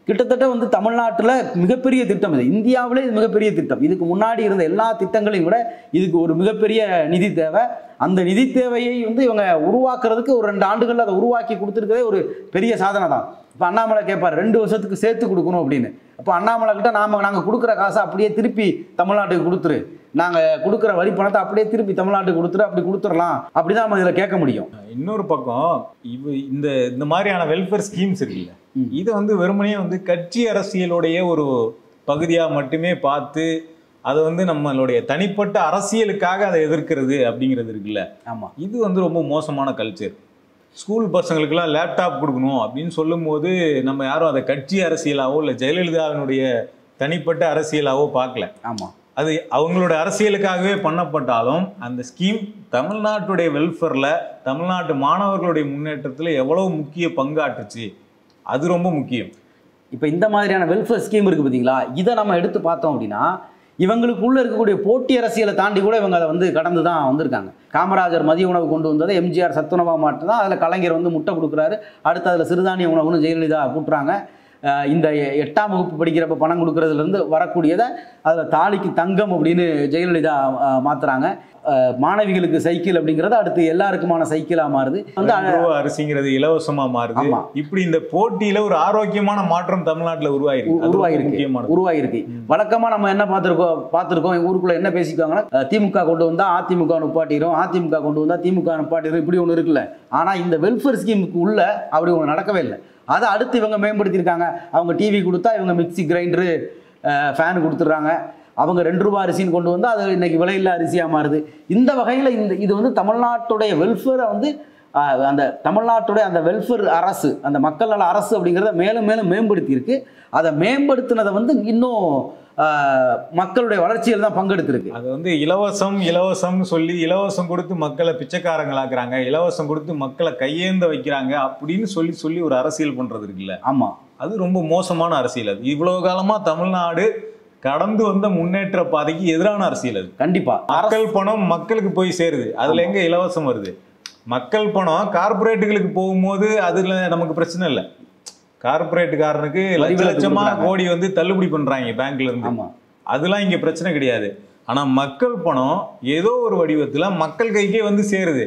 கிட்டத்தட்ட வந்து தமிழ்நாட்டில் மிகப்பெரிய திட்டம் இது இந்தியாவிலே இது மிகப்பெரிய திட்டம் இதுக்கு முன்னாடி இருந்த எல்லா திட்டங்களையும் விட இதுக்கு ஒரு மிகப்பெரிய நிதி தேவை அந்த நிதி தேவையை வந்து இவங்க உருவாக்குறதுக்கு ஒரு ரெண்டு ஆண்டுகள் அதை உருவாக்கி கொடுத்துருக்கதே ஒரு பெரிய சாதனை தான் இப்போ அண்ணாமலை கேட்பார் ரெண்டு வருஷத்துக்கு சேர்த்து கொடுக்கணும் அப்படின்னு அப்போ அண்ணாமலை கிட்ட நாம நாங்கள் கொடுக்குற காசை அப்படியே திருப்பி தமிழ்நாட்டுக்கு கொடுத்துரு நாங்கள் கொடுக்குற வரி பணத்தை அப்படியே திருப்பி தமிழ்நாட்டுக்கு கொடுத்துரு அப்படி கொடுத்துடலாம் அப்படி தான் நம்ம இதில் கேட்க முடியும் இன்னொரு பக்கம் இவ இந்த இந்த மாதிரியான வெல்ஃபேர் ஸ்கீம்ஸ் இருக்குல்ல ம். இதை வந்து வெறுமனே வந்து கட்சி அரசியலுடைய ஒரு பகுதியாக மட்டுமே பார்த்து அதை வந்து நம்மளுடைய தனிப்பட்ட அரசியலுக்காக அதை எதிர்க்கிறது அப்படிங்கிறது இருக்குல்ல ஆமாம் இது வந்து ரொம்ப மோசமான கல்ச்சர் ஸ்கூல் பசங்களுக்கெல்லாம் லேப்டாப் கொடுக்கணும் அப்படின்னு சொல்லும்போது நம்ம யாரும் அதை கட்சி அரசியலாவோ இல்லை ஜெயலலிதாவினுடைய தனிப்பட்ட அரசியலாவோ பார்க்கல ஆமாம் அது அவங்களோட அரசியலுக்காகவே பண்ணப்பட்டாலும் அந்த ஸ்கீம் தமிழ்நாட்டுடைய வெல்ஃபேரில் தமிழ்நாட்டு மாணவர்களுடைய முன்னேற்றத்தில் எவ்வளவு முக்கிய பங்காற்றுச்சு அது ரொம்ப முக்கியம் இப்போ இந்த மாதிரியான வெல்ஃபேர் ஸ்கீம் இருக்குது பார்த்தீங்களா இதை நம்ம எடுத்து பார்த்தோம் அப்படின்னா இவங்களுக்குள்ள இருக்கக்கூடிய போட்டி அரசியலை தாண்டி கூட இவங்க அதை வந்து கடந்து தான் வந்திருக்காங்க காமராஜர் மதிய உணவு கொண்டு வந்ததை எம்ஜிஆர் சத்துணவாக மாட்டு தான் அதில் கலைஞர் வந்து முட்டை கொடுக்குறாரு அடுத்து அதில் சிறுதானிய உணவுன்னு ஜெயலலிதா கூட்டுறாங்க அஹ் இந்த எ- எட்டாம் வகுப்பு படிக்கிறப்ப பணம் கொடுக்கறதுலேருந்து வரக்கூடியதை அதில் தாலிக்கு தங்கம் அப்படின்னு ஜெயலலிதா அஹ், மாத்துறாங்க அஹ், மாணவிகளுக்கு சைக்கிள் அப்படிங்கிறது அடுத்து எல்லாருக்குமான சைக்கிளாக மாறுது வந்து ரெண்டு ரூபா அரிசிங்கிறது இலவசமா மாறுது ஆமா. இப்படி இந்த போட்டியில ஒரு ஆரோக்கியமான மாற்றம் தமிழ்நாட்டுல உருவாயிருக்கு அது ரொம்ப உருவாயிருக்கு. முக்கியமானது உருவாகிருக்கு வழக்கமாக நம்ம என்ன பார்த்துருக்கோம் பார்த்துருக்கோம் எங்கள் ஊருக்குள்ள என்ன பேசிக்குவாங்கன்னா அஹ், திமுக கொண்டு வந்தால் அதிமுக நிப்பாட்டிடும் அதிமுக கொண்டு வந்தால் திமுக நிப்பாட்டிடும் இப்படி ஒன்று இருக்குல்ல ஆனால் இந்த வெல்ஃபேர் ஸ்கீமுக்கு உள்ள அப்படி ஒன்று நடக்கவே இல்லை அதை அடுத்து இவங்க மேம்படுத்தியிருக்காங்க அவங்க டிவி கொடுத்தா இவங்க மிக்ஸி கிரைண்டரு ஃபேன் கொடுத்துட்றாங்க அவங்க ரெண்டு ரூபா அரிசின்னு கொண்டு வந்தால் அது இன்னைக்கு விலையில்லா அரிசியாக மாறுது இந்த வகையில் இந்த இது வந்து தமிழ்நாட்டுடைய வெல்ஃபேரை வந்து ஆஹ், அந்த தமிழ்நாட்டுடைய அந்த வெல்ஃபேர் அரசு அந்த மக்கள் நல அரசு அப்படிங்கிறத மேலும் மேலும் மேம்படுத்தியிருக்கு அதை மேம்படுத்தினதை வந்து இன்னும் ஆஹ், மக்களுடைய வளர்ச்சியில் தான் பங்கெடுத்திருக்கு அது வந்து இலவசம் இலவசம்னு சொல்லி இலவசம் கொடுத்து மக்களை பிச்சைக்காரங்களாக்குறாங்க இலவசம் கொடுத்து மக்களை கையேந்த வைக்கிறாங்க அப்படின்னு சொல்லி சொல்லி ஒரு அரசியல் பண்றது இருக்குல்ல ஆமாம் அது ரொம்ப மோசமான அரசியல் அது இவ்வளவு காலமா தமிழ்நாடு கடந்து வந்த முன்னேற்ற பாதைக்கு எதிரான அரசியல் அது கண்டிப்பாக மக்கள் பணம் மக்களுக்கு போய் சேருது அதுல எங்க இலவசம் வருது மக்கள் பணம் கார்பரேட்டுகளுக்கு போகும்போது அதுல நமக்கு பிரச்சனை இல்லை கார்பரேட்டுக்காரனுக்கு லட்ச விலக்கு லட்சமா கொடுக்குறாங்க. கோடி வந்து தள்ளுபடி பண்றாங்க பேங்க்ல இருந்து ஆமாம் அதெல்லாம் இங்க பிரச்சனை கிடையாது ஆனா மக்கள் பணம் ஏதோ ஒரு வடிவத்துல மக்கள் கைக்கே வந்து சேருது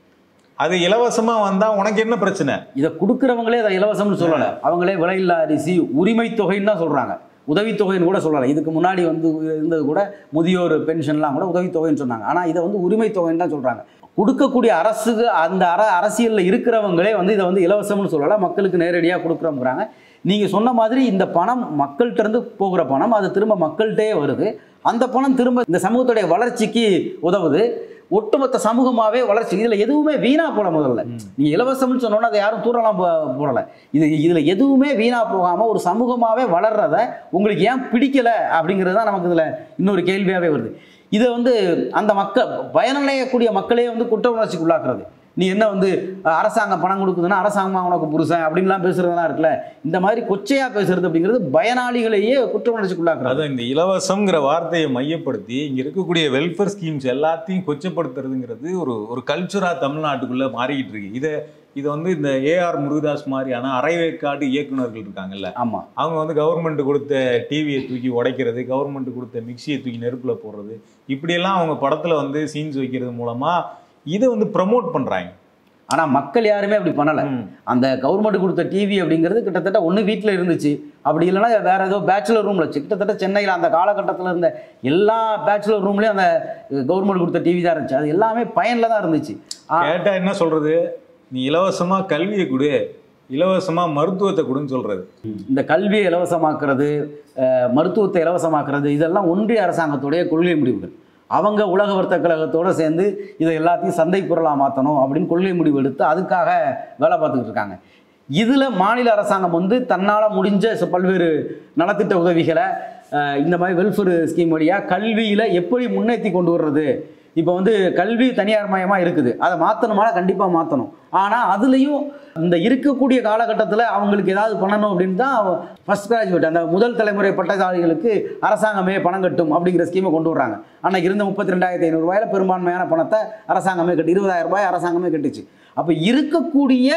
அது இலவசமா வந்தா உனக்கு என்ன பிரச்சனை இதை கொடுக்குறவங்களே அதை இலவசம்னு சொல்லலை அவங்களே விலையில்லா அரிசி உரிமை தொகைன்னு தான் சொல்கிறாங்க உதவித்தொகைன்னு கூட சொல்லலை இதுக்கு முன்னாடி வந்து இருந்தது கூட முதியோர் பென்ஷன்லாம் கூட உதவித்தொகைன்னு சொன்னாங்க ஆனால் இதை வந்து உரிமை தொகைன்னு தான் சொல்கிறாங்க கொடுக்கக்கூடிய அரசுக்கு அந்த அர அரசியலில் இருக்கிறவங்களே வந்து இதை வந்து இலவசம்னு சொல்லலை மக்களுக்கு நேரடியாக கொடுக்குறோங்கிறாங்க நீங்கள் சொன்ன மாதிரி இந்த பணம் மக்கள்கிட்ட இருந்து போகிற பணம் அது திரும்ப மக்கள்கிட்டே வருது அந்த பணம் திரும்ப இந்த சமூகத்துடைய வளர்ச்சிக்கு உதவுது ஒட்டுமொத்த சமூகமாகவே வளர்ச்சி இதில் எதுவுமே வீணா போல முதல்ல நீங்கள் இலவசம்னு சொன்னோன்னா அதை யாரும் தூரலாம் போ- போடலை இது இதில் எதுவுமே வீணாக போகாமல் ஒரு சமூகமாகவே வளர்றத உங்களுக்கு ஏன் பிடிக்கல அப்படிங்கிறது தான் நமக்கு இதில் இன்னொரு கேள்வியாகவே வருது இதை வந்து அந்த மக்கள் பயனடையக்கூடிய மக்களே வந்து குற்ற உணர்ச்சிக்கு உள்ளாக்குறது நீ என்ன வந்து அஹ், அரசாங்கம் பணம் கொடுக்குதுன்னா அரசாங்கமா உனக்கு புருஷன் அப்படின்லாம் பேசுறதெல்லாம் இருக்குல்ல இந்த மாதிரி கொச்சையா பேசுறது அப்படிங்கிறது பயனாளிகளையே குற்ற உணர்ச்சிக்கு உள்ளாக்குறது அதான் இந்த இலவசம்ங்கிற வார்த்தையை மையப்படுத்தி இங்க இருக்கக்கூடிய வெல்ஃபேர் ஸ்கீம்ஸ் எல்லாத்தையும் கொச்சப்படுத்துறதுங்கிறது ஒரு ஒரு கல்ச்சரா தமிழ்நாட்டுக்குள்ள மாறிக்கிட்டு இருக்கு இதை இதை வந்து இந்த ஏஆர் முருகதாஸ் மாதிரியான அரைவேக்காடு இயக்குனர்கள் இருக்காங்கல்ல ஆமா அவங்க வந்து கவர்மெண்ட் கொடுத்த டிவியை தூக்கி உடைக்கிறது கவர்மெண்ட் கொடுத்த மிக்சியை தூக்கி நெருப்புல போடுறது இப்படியெல்லாம் அவங்க படத்துல வந்து சீன்ஸ் வைக்கிறது மூலமா இதை வந்து ப்ரமோட் பண்றாங்க ஆனா மக்கள் யாருமே அப்படி பண்ணல அந்த கவர்மெண்ட் கொடுத்த டிவி அப்படிங்கிறது கிட்டத்தட்ட ஒன்று வீட்டில் இருந்துச்சு அப்படி இல்லைன்னா வேற ஏதோ பேச்சுலர் ரூமில் வச்சு கிட்டத்தட்ட சென்னையில் அந்த காலகட்டத்தில் இருந்த எல்லா பேச்சுலர் ரூம்லேயும் அந்த கவர்மெண்ட் கொடுத்த டிவி தான் இருந்துச்சு அது எல்லாமே பயனில் தான் இருந்துச்சு ஆ, கேட்டா என்ன சொல்றது நீ இலவசமா கல்வியை கொடு இலவசமா மருத்துவத்தை கொடுன்னு சொல்றது இந்த கல்வியை இலவசமாக்குறது அஹ், மருத்துவத்தை இலவசமாக்குறது இதெல்லாம் ஒன்றிய அரசாங்கத்துடைய கொள்கை முடிவுகள் அவங்க உலக வர்த்தக கழகத்தோடு சேர்ந்து இதை எல்லாத்தையும் சந்தை பொருளாக மாற்றணும் அப்படின்னு கொள்கை முடிவு எடுத்து அதுக்காக வேலை பார்த்துக்கிட்டு இருக்காங்க இதில் மாநில அரசாங்கம் வந்து தன்னால் முடிஞ்ச ச- பல்வேறு நலத்திட்ட உதவிகளை அஹ், இந்த மாதிரி வெல்ஃபேர் ஸ்கீம் வழியாக கல்வியில் எப்படி முன்னேற்றி கொண்டு வர்றது இப்போ வந்து கல்வி தனியார் மயமாக இருக்குது அதை மாற்றணுமானா கண்டிப்பாக மாற்றணும் ஆனால் அதுலேயும் இந்த இருக்கக்கூடிய காலகட்டத்தில் அவங்களுக்கு ஏதாவது பண்ணணும் அப்படின்னு தான் ஃபர்ஸ்ட் கிராஜுவேட் அந்த முதல் தலைமுறை பட்டதாரிகளுக்கு அரசாங்கமே பணம் கட்டும் அப்படிங்கிற ஸ்கீமை கொண்டு வர்றாங்க அன்னைக்கு இருந்த முப்பத்தி ரெண்டாயிரத்தி ஐநூறுரூவாயில் பெரும்பான்மையான பணத்தை அரசாங்கமே கட்டி இருபதாயிரம் ரூபாய் அரசாங்கமே கட்டுச்சு அப்போ இருக்கக்கூடிய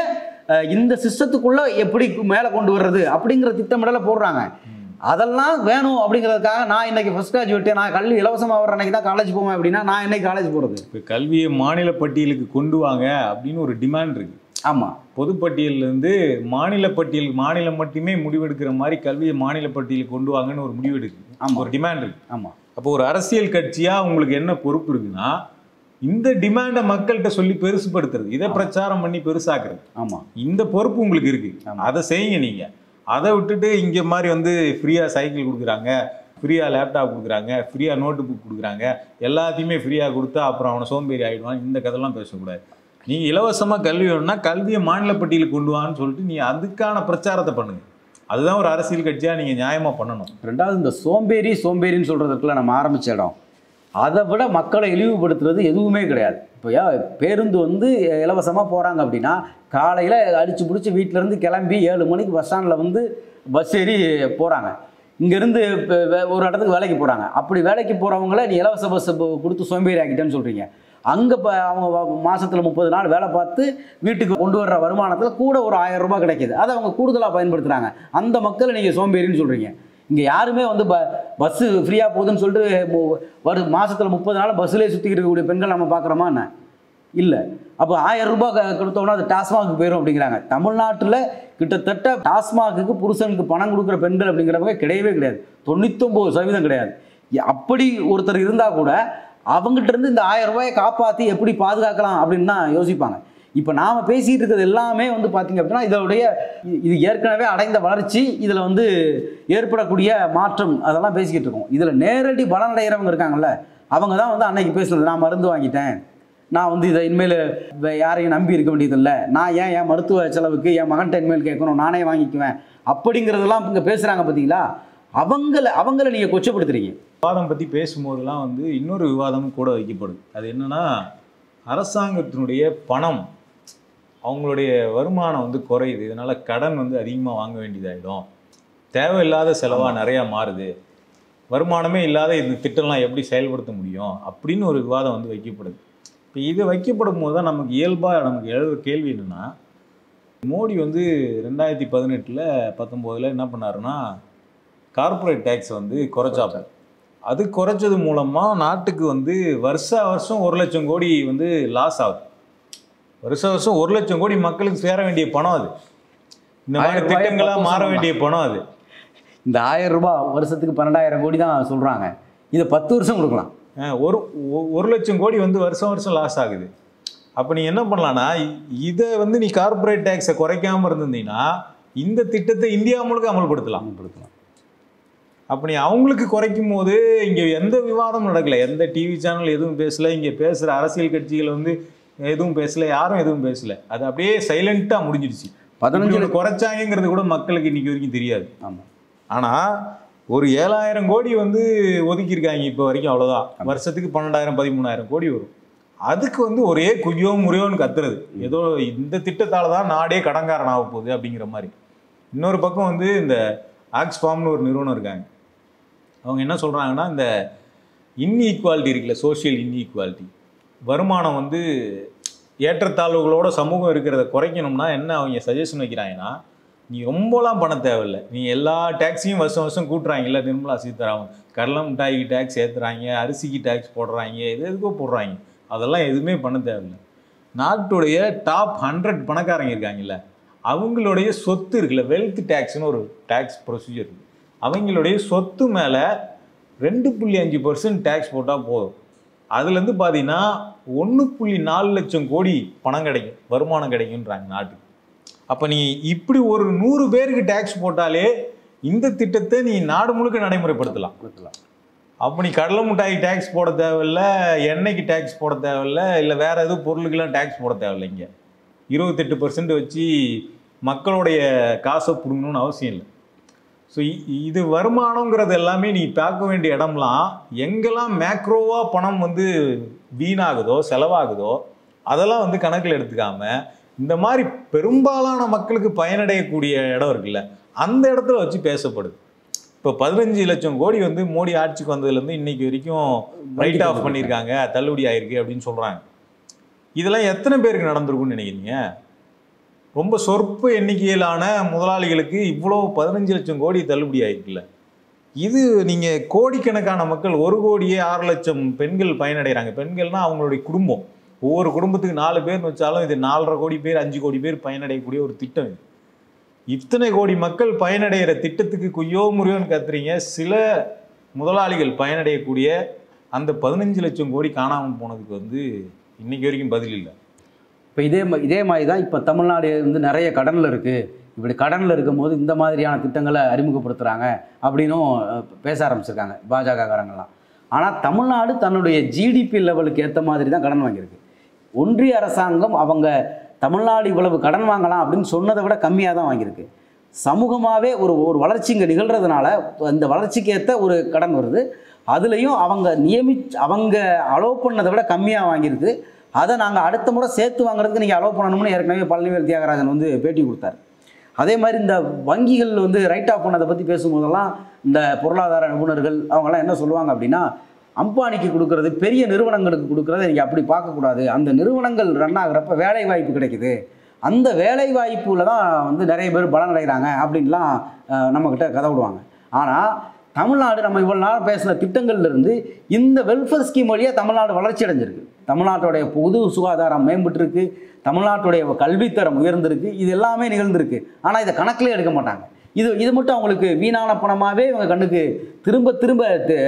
அஹ், இந்த சிஸ்டத்துக்குள்ள எப்படி மேலே கொண்டு வர்றது அப்படிங்கிற திட்டமிடலை போடுறாங்க அதெல்லாம் வேணும் அப்படிங்கிறதுக்காக நான் இன்னைக்கு ஃபர்ஸ்ட் கிராஜுவேட் நான் கல்வி இலவசமாக வர அன்னைக்கு தான் காலேஜ் போவேன் அப்படின்னா நான் என்னைக்கு காலேஜ் போகிறது இப்போ கல்வியை மாநில பட்டியலுக்கு கொண்டு வாங்க அப்படின்னு ஒரு டிமாண்ட் இருக்கு ஆமாம் பொதுப்பட்டியல்லேருந்து மாநில பட்டியல் மாநிலம் மட்டுமே முடிவெடுக்கிற மாதிரி கல்வியை மாநில பட்டியலுக்கு கொண்டு வாங்கன்னு ஒரு முடிவு எடுக்கு ஆமா. ஒரு டிமாண்ட் இருக்கு ஆமாம் அப்போ ஒரு அரசியல் கட்சியா உங்களுக்கு என்ன பொறுப்பு இருக்குன்னா இந்த டிமாண்டை மக்கள்கிட்ட சொல்லி பெருசுபடுத்துறது இதை பிரச்சாரம் பண்ணி பெருசாக்குறது ஆமாம் இந்த பொறுப்பு உங்களுக்கு இருக்கு ஆமா. அதை செய்யுங்க நீங்க அதை விட்டுட்டு இங்க மாதிரி வந்து ஃப்ரீயா சைக்கிள் கொடுக்குறாங்க ஃப்ரீயா லேப்டாப் கொடுக்குறாங்க ஃப்ரீயா நோட்டு புக் கொடுக்குறாங்க எல்லாத்தையுமே ஃப்ரீயா கொடுத்தா அப்புறம் அவனை சோம்பேறி ஆயிடுவான் இந்த கதைலாம் பேசக்கூடாது நீங்க இலவசமா கல்வி வேணும்னா கல்வியை மாநில பட்டியலுக்கு கொண்டு வான்னு சொல்லிட்டு நீ அதுக்கான பிரச்சாரத்தை பண்ணுங்க அதுதான் ஒரு அரசியல் கட்சியா நீங்க நியாயமா பண்ணணும் ரெண்டாவது இந்த சோம்பேறி சோம்பேறின்னு சொல்கிறதுக்குள்ள நம்ம ஆரம்பிச்ச இடம் அதை விட மக்களை இழிவுபடுத்துறது எதுவுமே கிடையாது இப்போ ஏன் பேருந்து வந்து இலவசமாக போகிறாங்க அப்படின்னா காலையில் அடித்து பிடிச்சி வீட்டிலேருந்து கிளம்பி ஏழு மணிக்கு பஸ் ஸ்டாண்டில் வந்து பஸ் ஏறி போகிறாங்க இங்கேருந்து இப்போ வே- ஒரு இடத்துக்கு வேலைக்கு போகிறாங்க அப்படி வேலைக்கு போகிறவங்கள நீ இலவச பஸ் கொடுத்து சோம்பேறி ஆக்கிட்டேன்னு சொல்கிறீங்க அங்கே இப்போ அவங்க வ- மாசத்துல முப்பது நாள் வேலை பார்த்து வீட்டுக்கு கொண்டு வர்ற வருமானத்தில் கூட ஒரு ஆயிரம் ரூபாய் கிடைக்கிது அதை அவங்க கூடுதலாக பயன்படுத்துகிறாங்க அந்த மக்களை நீங்கள் சோம்பேறின்னு சொல்கிறீங்க இங்கே யாருமே வந்து ப பஸ்ஸு ஃப்ரீயாக போகுதுன்னு சொல்லிட்டு மு- வரு மாதத்தில் முப்பது நாள் பஸ்ஸிலே சுற்றிக்கிட்டு இருக்கக்கூடிய பெண்கள் நம்ம பார்க்குறோமா என்ன இல்லை அப்போ ஆயிரம் ரூபாய் க- கொடுத்தோம்னா அது டாஸ்மாக்கு போயிடும் அப்படிங்கிறாங்க தமிழ்நாட்டில் கிட்டத்தட்ட டாஸ்மாகுக்கு புருஷனுக்கு பணம் கொடுக்குற பெண்கள் அப்படிங்கிறவங்க கிடையவே கிடையாது தொண்ணூத்தொம்பது சதவீதம் கிடையாது எ- அப்படி ஒருத்தர் இருந்தால் கூட அவங்ககிட்ட இருந்து இந்த ஆயிரம் ரூபாயை காப்பாற்றி எப்படி பாதுகாக்கலாம் அப்படின்னு தான் யோசிப்பாங்க இப்போ நாம் பேசிகிட்டு இருக்கிறது எல்லாமே வந்து பார்த்தீங்க அப்படின்னா இதோடைய இ- இது ஏற்கனவே அடைந்த வளர்ச்சி இதில் வந்து ஏற்படக்கூடிய மாற்றம் அதெல்லாம் பேசிக்கிட்டு இருக்கோம் இதில் நேரடி பலனடைகிறவங்க இருக்காங்கல்ல அவங்க தான் வந்து அன்னைக்கு பேசுனது நான் மருந்து வாங்கிட்டேன் நான் வந்து இதை இனிமேல் வே- யாரையும் நம்பி இருக்க வேண்டியதில்லை நான் ஏன் என் மருத்துவ செலவுக்கு என் மகன்கிட்ட இனிமேல் கேட்கணும் நானே வாங்கிக்குவேன் அப்படிங்கிறதெல்லாம் இங்கே பேசுகிறாங்க பார்த்தீங்களா அவங்கள அவங்கள நீங்கள் கொச்சப்படுத்துறீங்க விவாதம் பற்றி பேசும்போதெல்லாம் வந்து இன்னொரு விவாதமும் கூட வைக்கப்படுது அது என்னன்னா அரசாங்கத்தினுடைய பணம் அவங்களுடைய வருமானம் வந்து குறையுது இதனால கடன் வந்து அதிகமாக வாங்க வேண்டியதாயிடும் தேவையில்லாத செலவாக நிறையா மாறுது வருமானமே இல்லாத இந்த திட்டம்லாம் எப்படி செயல்படுத்த முடியும் அப்படின்னு ஒரு விவாதம் வந்து வைக்கப்படுது இப்போ இது வைக்கப்படும் போது தான் நமக்கு இயல்பாக நமக்கு எழுற கேள்வி என்னன்னா மோடி வந்து ரெண்டாயிரத்தி பதினெட்டில் பத்தொம்போதில் என்ன பண்ணாருன்னா கார்ப்பரேட் டேக்ஸ் வந்து குறைச்சாப்பு அது குறைச்சது மூலமாக நாட்டுக்கு வந்து வருஷா வருஷம் ஒரு லட்சம் கோடி வந்து லாஸ் ஆகுது வருஷ வருஷம் ஒரு லட்சம் கோடி மக்களுக்கு சேர வேண்டிய பணம் அது இந்த மாதிரி ஆயிரம் ரூபாயை திட்டங்களா பத்து மாற வருஷம் வேண்டிய பணம் அது இந்த ஆயிரம் ரூபாய் வருஷத்துக்கு பன்னெண்டாயிரம் கோடி தான் சொல்கிறாங்க இதை பத்து வருஷம் கொடுக்கலாம் அஹ் ஒரு ஒ- ஒரு லட்சம் கோடி வந்து வருஷம் வருஷம் லாஸ் ஆகுது அப்போ நீ என்ன பண்ணலான்னா இ- இதை வந்து நீ கார்ப்பரேட் டேக்ஸை குறைக்காம இருந்திருந்தீங்கன்னா இந்த திட்டத்தை இந்தியா முழுக்க அமல்படுத்தலாம் அமல்படுத்தலாம் அப்ப நீ அவங்களுக்கு குறைக்கும் போது இங்க எந்த விவாதமும் நடக்கல எந்த டிவி சேனல் எதுவும் பேசல இங்க பேசுற அரசியல் கட்சிகள் வந்து எதுவும் பேசல யாரும் எதுவும் பேசல அது அப்படியே சைலண்டா முடிஞ்சிடுச்சு பதினஞ்சு பதினஞ்சு குறைச்சாங்கிறது கூட மக்களுக்கு இன்னைக்கு வரைக்கும் தெரியாது ஆமாம் ஆனா ஒரு ஏழாயிரம் கோடி வந்து ஒதுக்கியிருக்காங்க இப்போ வரைக்கும் அவ்வளவுதான் வருஷத்துக்கு பன்னெண்டாயிரம் பதிமூணாயிரம் கோடி வரும் அதுக்கு வந்து ஒரே குய்யோ முறையோன்னு கத்துறது ஏதோ இந்த திட்டத்தால தான் நாடே கடன்காரன் ஆக போகுது அப்படிங்கிற மாதிரி இன்னொரு பக்கம் வந்து இந்த ஆக்ஸ்ஃபார்ம்னு ஒரு நிறுவனம் இருக்காங்க அவங்க என்ன சொல்றாங்கன்னா இந்த இன்இக்வாலிட்டி இருக்குல்ல சோஷியல் இன்இக்வாலிட்டி வருமானம் வந்து ஏற்றத்தாழ்வுகளோட சமூகம் இருக்கிறத குறைக்கணும்னா என்ன அவங்க சஜஷன் வைக்கிறாங்கன்னா நீ ரொம்பலாம் பண்ண தேவையில்லை நீ எல்லா டேக்ஸையும் வருஷம் வருஷம் கூட்டுறாங்கல்ல நிர்மலா சீதாராமன் கடலை மிட்டாய்க்கு டேக்ஸ் ஏற்றுறாங்க அரிசிக்கு டேக்ஸ் போடுறாங்க எது எதுக்கோ போடுறாங்க அதெல்லாம் எதுவுமே பண்ண தேவையில்லை நாட்டுடைய டாப் ஹண்ட்ரட் பணக்காரங்க இருக்காங்கல்ல அவங்களுடைய சொத்து இருக்குல்ல வெல்த் டேக்ஸ்னு ஒரு டேக்ஸ் ப்ரொசீஜர் இருக்கு அவங்களுடைய சொத்து மேலே ரெண்டு புள்ளி அஞ்சு பர்சன்ட் டேக்ஸ் போட்டால் போதும் அதுலேருந்து பார்த்தீங்கன்னா ஒன்று புள்ளி நாலு லட்சம் கோடி பணம் கிடைக்கும் வருமானம் கிடைக்குன்றாங்க நாட்டுக்கு அப்போ நீ இப்படி ஒரு நூறு பேருக்கு டேக்ஸ் போட்டாலே இந்த திட்டத்தை நீ நாடு முழுக்க நடைமுறைப்படுத்தலாம் கொடுக்கலாம் அப்போ நீ கடலை மிட்டாய் டேக்ஸ் போட தேவையில்ல எண்ணெய்க்கு டேக்ஸ் போட தேவையில்ல இல்லை வேற எதுவும் பொருளுக்கெல்லாம் டேக்ஸ் போட தேவையில்ல இங்கே இருபத்தெட்டு பர்சன்ட் வச்சு மக்களுடைய காசை பிடுங்கணும்னு அவசியம் இல்லை ஸோ இது வருமானங்கிறது எல்லாமே நீ பார்க்க வேண்டிய இடம்லாம் எங்கெல்லாம் மேக்ரோவாக பணம் வந்து வீணாகுதோ செலவாகுதோ அதெல்லாம் வந்து கணக்கில் எடுத்துக்காம இந்த மாதிரி பெரும்பாலான மக்களுக்கு பயனடையக்கூடிய இடம் இருக்குல்ல அந்த இடத்துல வச்சு பேசப்படுது இப்போ பதினஞ்சு லட்சம் கோடி வந்து மோடி ஆட்சிக்கு வந்ததுலேருந்து இன்னைக்கு வரைக்கும் ரைட் ஆஃப் பண்ணியிருக்காங்க தள்ளுபடி ஆயிருக்கு அப்படின்னு சொல்கிறாங்க இதெல்லாம் எத்தனை பேருக்கு நடந்திருக்கும்னு நினைக்கிறீங்க ரொம்ப சொற்ப எண்ணிக்கையிலான முதலாளிகளுக்கு இவ்வளோ பதினஞ்சு லட்சம் கோடி தள்ளுபடி ஆயிருக்குல்ல இது நீங்கள் கோடிக்கணக்கான மக்கள் ஒரு கோடியே ஆறு லட்சம் பெண்கள் பயனடைகிறாங்க பெண்கள்னா அவங்களுடைய குடும்பம் ஒவ்வொரு குடும்பத்துக்கு நாலு பேர் வச்சாலும் இது நாலரை கோடி பேர் அஞ்சு கோடி பேர் பயனடையக்கூடிய ஒரு திட்டம் இது இத்தனை கோடி மக்கள் பயனடைகிற திட்டத்துக்கு குய்யோ முறியோன்னு கத்துறீங்க சில முதலாளிகள் பயனடையக்கூடிய அந்த பதினஞ்சு லட்சம் கோடி காணாமல் போனதுக்கு வந்து இன்னைக்கு வரைக்கும் பதில் இல்லை இப்போ இதே மா- இதே மாதிரி தான் இப்போ தமிழ்நாடு வந்து நிறைய கடனில் இருக்குது இப்படி கடனில் இருக்கும்போது இந்த மாதிரியான திட்டங்களை அறிமுகப்படுத்துகிறாங்க அப்படின்னும் அஹ், பேச ஆரம்பிச்சிருக்காங்க பாஜக காரங்கெல்லாம் ஆனால் தமிழ்நாடு தன்னுடைய ஜிடிபி லெவலுக்கு ஏற்ற மாதிரி தான் கடன் வாங்கியிருக்கு ஒன்றிய அரசாங்கம் அவங்க தமிழ்நாடு இவ்வளவு கடன் வாங்கலாம் அப்படின்னு சொன்னதை விட கம்மியாக தான் வாங்கியிருக்கு சமூகமாகவே ஒரு ஒரு வளர்ச்சி இங்கே நிகழ்கிறதுனால அந்த வளர்ச்சிக்கு ஏற்ற ஒரு கடன் வருது அதுலேயும் அவங்க நியமி அவங்க அலோவ் பண்ணதை விட கம்மியாக வாங்கியிருக்கு அதை நாங்கள் அடுத்த முறை சேர்த்து வாங்குறதுக்கு நீங்கள் அலோவ் பண்ணணும்னு ஏற்கனவே பழனிவேல் தியாகராஜன் வந்து பேட்டி கொடுத்தாரு அதே மாதிரி இந்த வங்கிகள் வந்து ரைட் ஆஃப் பண்ணதை பற்றி பேசும்போதெல்லாம் இந்த பொருளாதார நிபுணர்கள் அவங்கெல்லாம் என்ன சொல்லுவாங்க அப்படின்னா அம்பானிக்கு கொடுக்கறது பெரிய நிறுவனங்களுக்கு கொடுக்கறத நீங்கள் அப்படி பார்க்கக்கூடாது அந்த நிறுவனங்கள் ரன் ஆகுறப்ப வேலை வாய்ப்பு கிடைக்குது அந்த வேலை வாய்ப்புல தான் வந்து நிறைய பேர் பலன் அடைகிறாங்க அப்படின்லாம் அஹ், நம்மக்கிட்ட கதை விடுவாங்க ஆனால் தமிழ்நாடு நம்ம இவ்வளோ நாள் பேசின திட்டங்கள்ல இருந்து இந்த வெல்ஃபேர் ஸ்கீம் வழியாக தமிழ்நாடு வளர்ச்சி அடைஞ்சிருக்கு தமிழ்நாட்டுடைய பொது சுகாதாரம் மேம்பட்டிருக்கு தமிழ்நாட்டுடைய கல்வித்தரம் உயர்ந்திருக்கு இது எல்லாமே நிகழ்ந்திருக்கு ஆனால் இதை கணக்கிலே எடுக்க மாட்டாங்க இது இது மட்டும் அவங்களுக்கு வீணான பணமாகவே இவங்க கண்ணுக்கு திரும்ப திரும்ப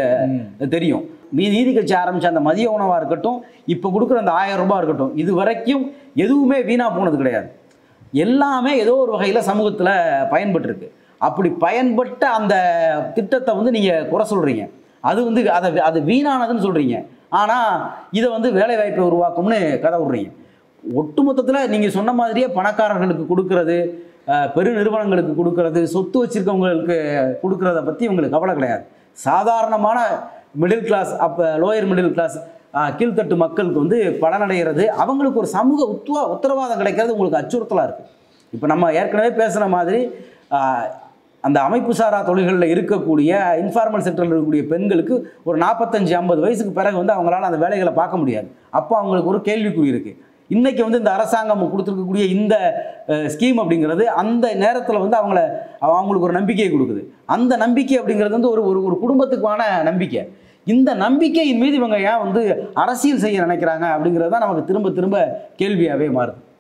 தெ- தெரியும் நீ நீதி கட்சி ஆரம்பித்த அந்த மதிய உணவாக இருக்கட்டும் இப்போ கொடுக்குற அந்த ஆயிரம் ரூபாய் இருக்கட்டும் இது வரைக்கும் எதுவுமே வீணாக போனது கிடையாது எல்லாமே ஏதோ ஒரு வகையில் சமூகத்தில் பயன்பட்டிருக்கு அப்படி பயன்பட்ட அந்த திட்டத்தை வந்து நீங்கள் குறை சொல்கிறீங்க அது வந்து அதை அது வீணானதுன்னு சொல்கிறீங்க ஆனால் இதை வந்து வேலை வாய்ப்பை உருவாக்கும்னு கதை விடுறீங்க ஒட்டுமொத்தத்தில் நீங்கள் சொன்ன மாதிரியே பணக்காரர்களுக்கு கொடுக்கறது அஹ், பெரு நிறுவனங்களுக்கு கொடுக்கறது சொத்து வச்சிருக்கவங்களுக்கு கொடுக்கறத பற்றி இவங்களுக்கு கவலை கிடையாது சாதாரணமான மிடில் கிளாஸ் அப்போ லோயர் மிடில் கிளாஸ் கீழ்த்தட்டு மக்களுக்கு வந்து பலனடைகிறது அவங்களுக்கு ஒரு சமூக உத்துவா உத்தரவாதம் கிடைக்கிறது உங்களுக்கு அச்சுறுத்தலாக இருக்குது இப்போ நம்ம ஏற்கனவே பேசுன மாதிரி ஆஹ், அந்த அமைப்பு சாரா தொழில்களில் இருக்கக்கூடிய இன்ஃபார்மல் செக்டரில் இருக்கக்கூடிய பெண்களுக்கு ஒரு நாற்பத்தஞ்சு ஐம்பது வயசுக்கு பிறகு வந்து அவங்களால அந்த வேலைகளை பார்க்க முடியாது அப்போ அவங்களுக்கு ஒரு கேள்விக்குறி இருக்குது இன்றைக்கி வந்து இந்த அரசாங்கம் கொடுத்துருக்கக்கூடிய இந்த ஸ்கீம் அப்படிங்கிறது அந்த நேரத்தில் வந்து அவங்கள அவங்களுக்கு ஒரு நம்பிக்கையை கொடுக்குது அந்த நம்பிக்கை அப்படிங்கிறது வந்து ஒரு ஒரு ஒரு குடும்பத்துக்கான நம்பிக்கை இந்த நம்பிக்கையின் மீது இவங்க ஏன் வந்து அரசியல் செய்ய நினைக்கிறாங்க அப்படிங்கிறது தான் நமக்கு திரும்ப திரும்ப கேள்வியாகவே மாறுது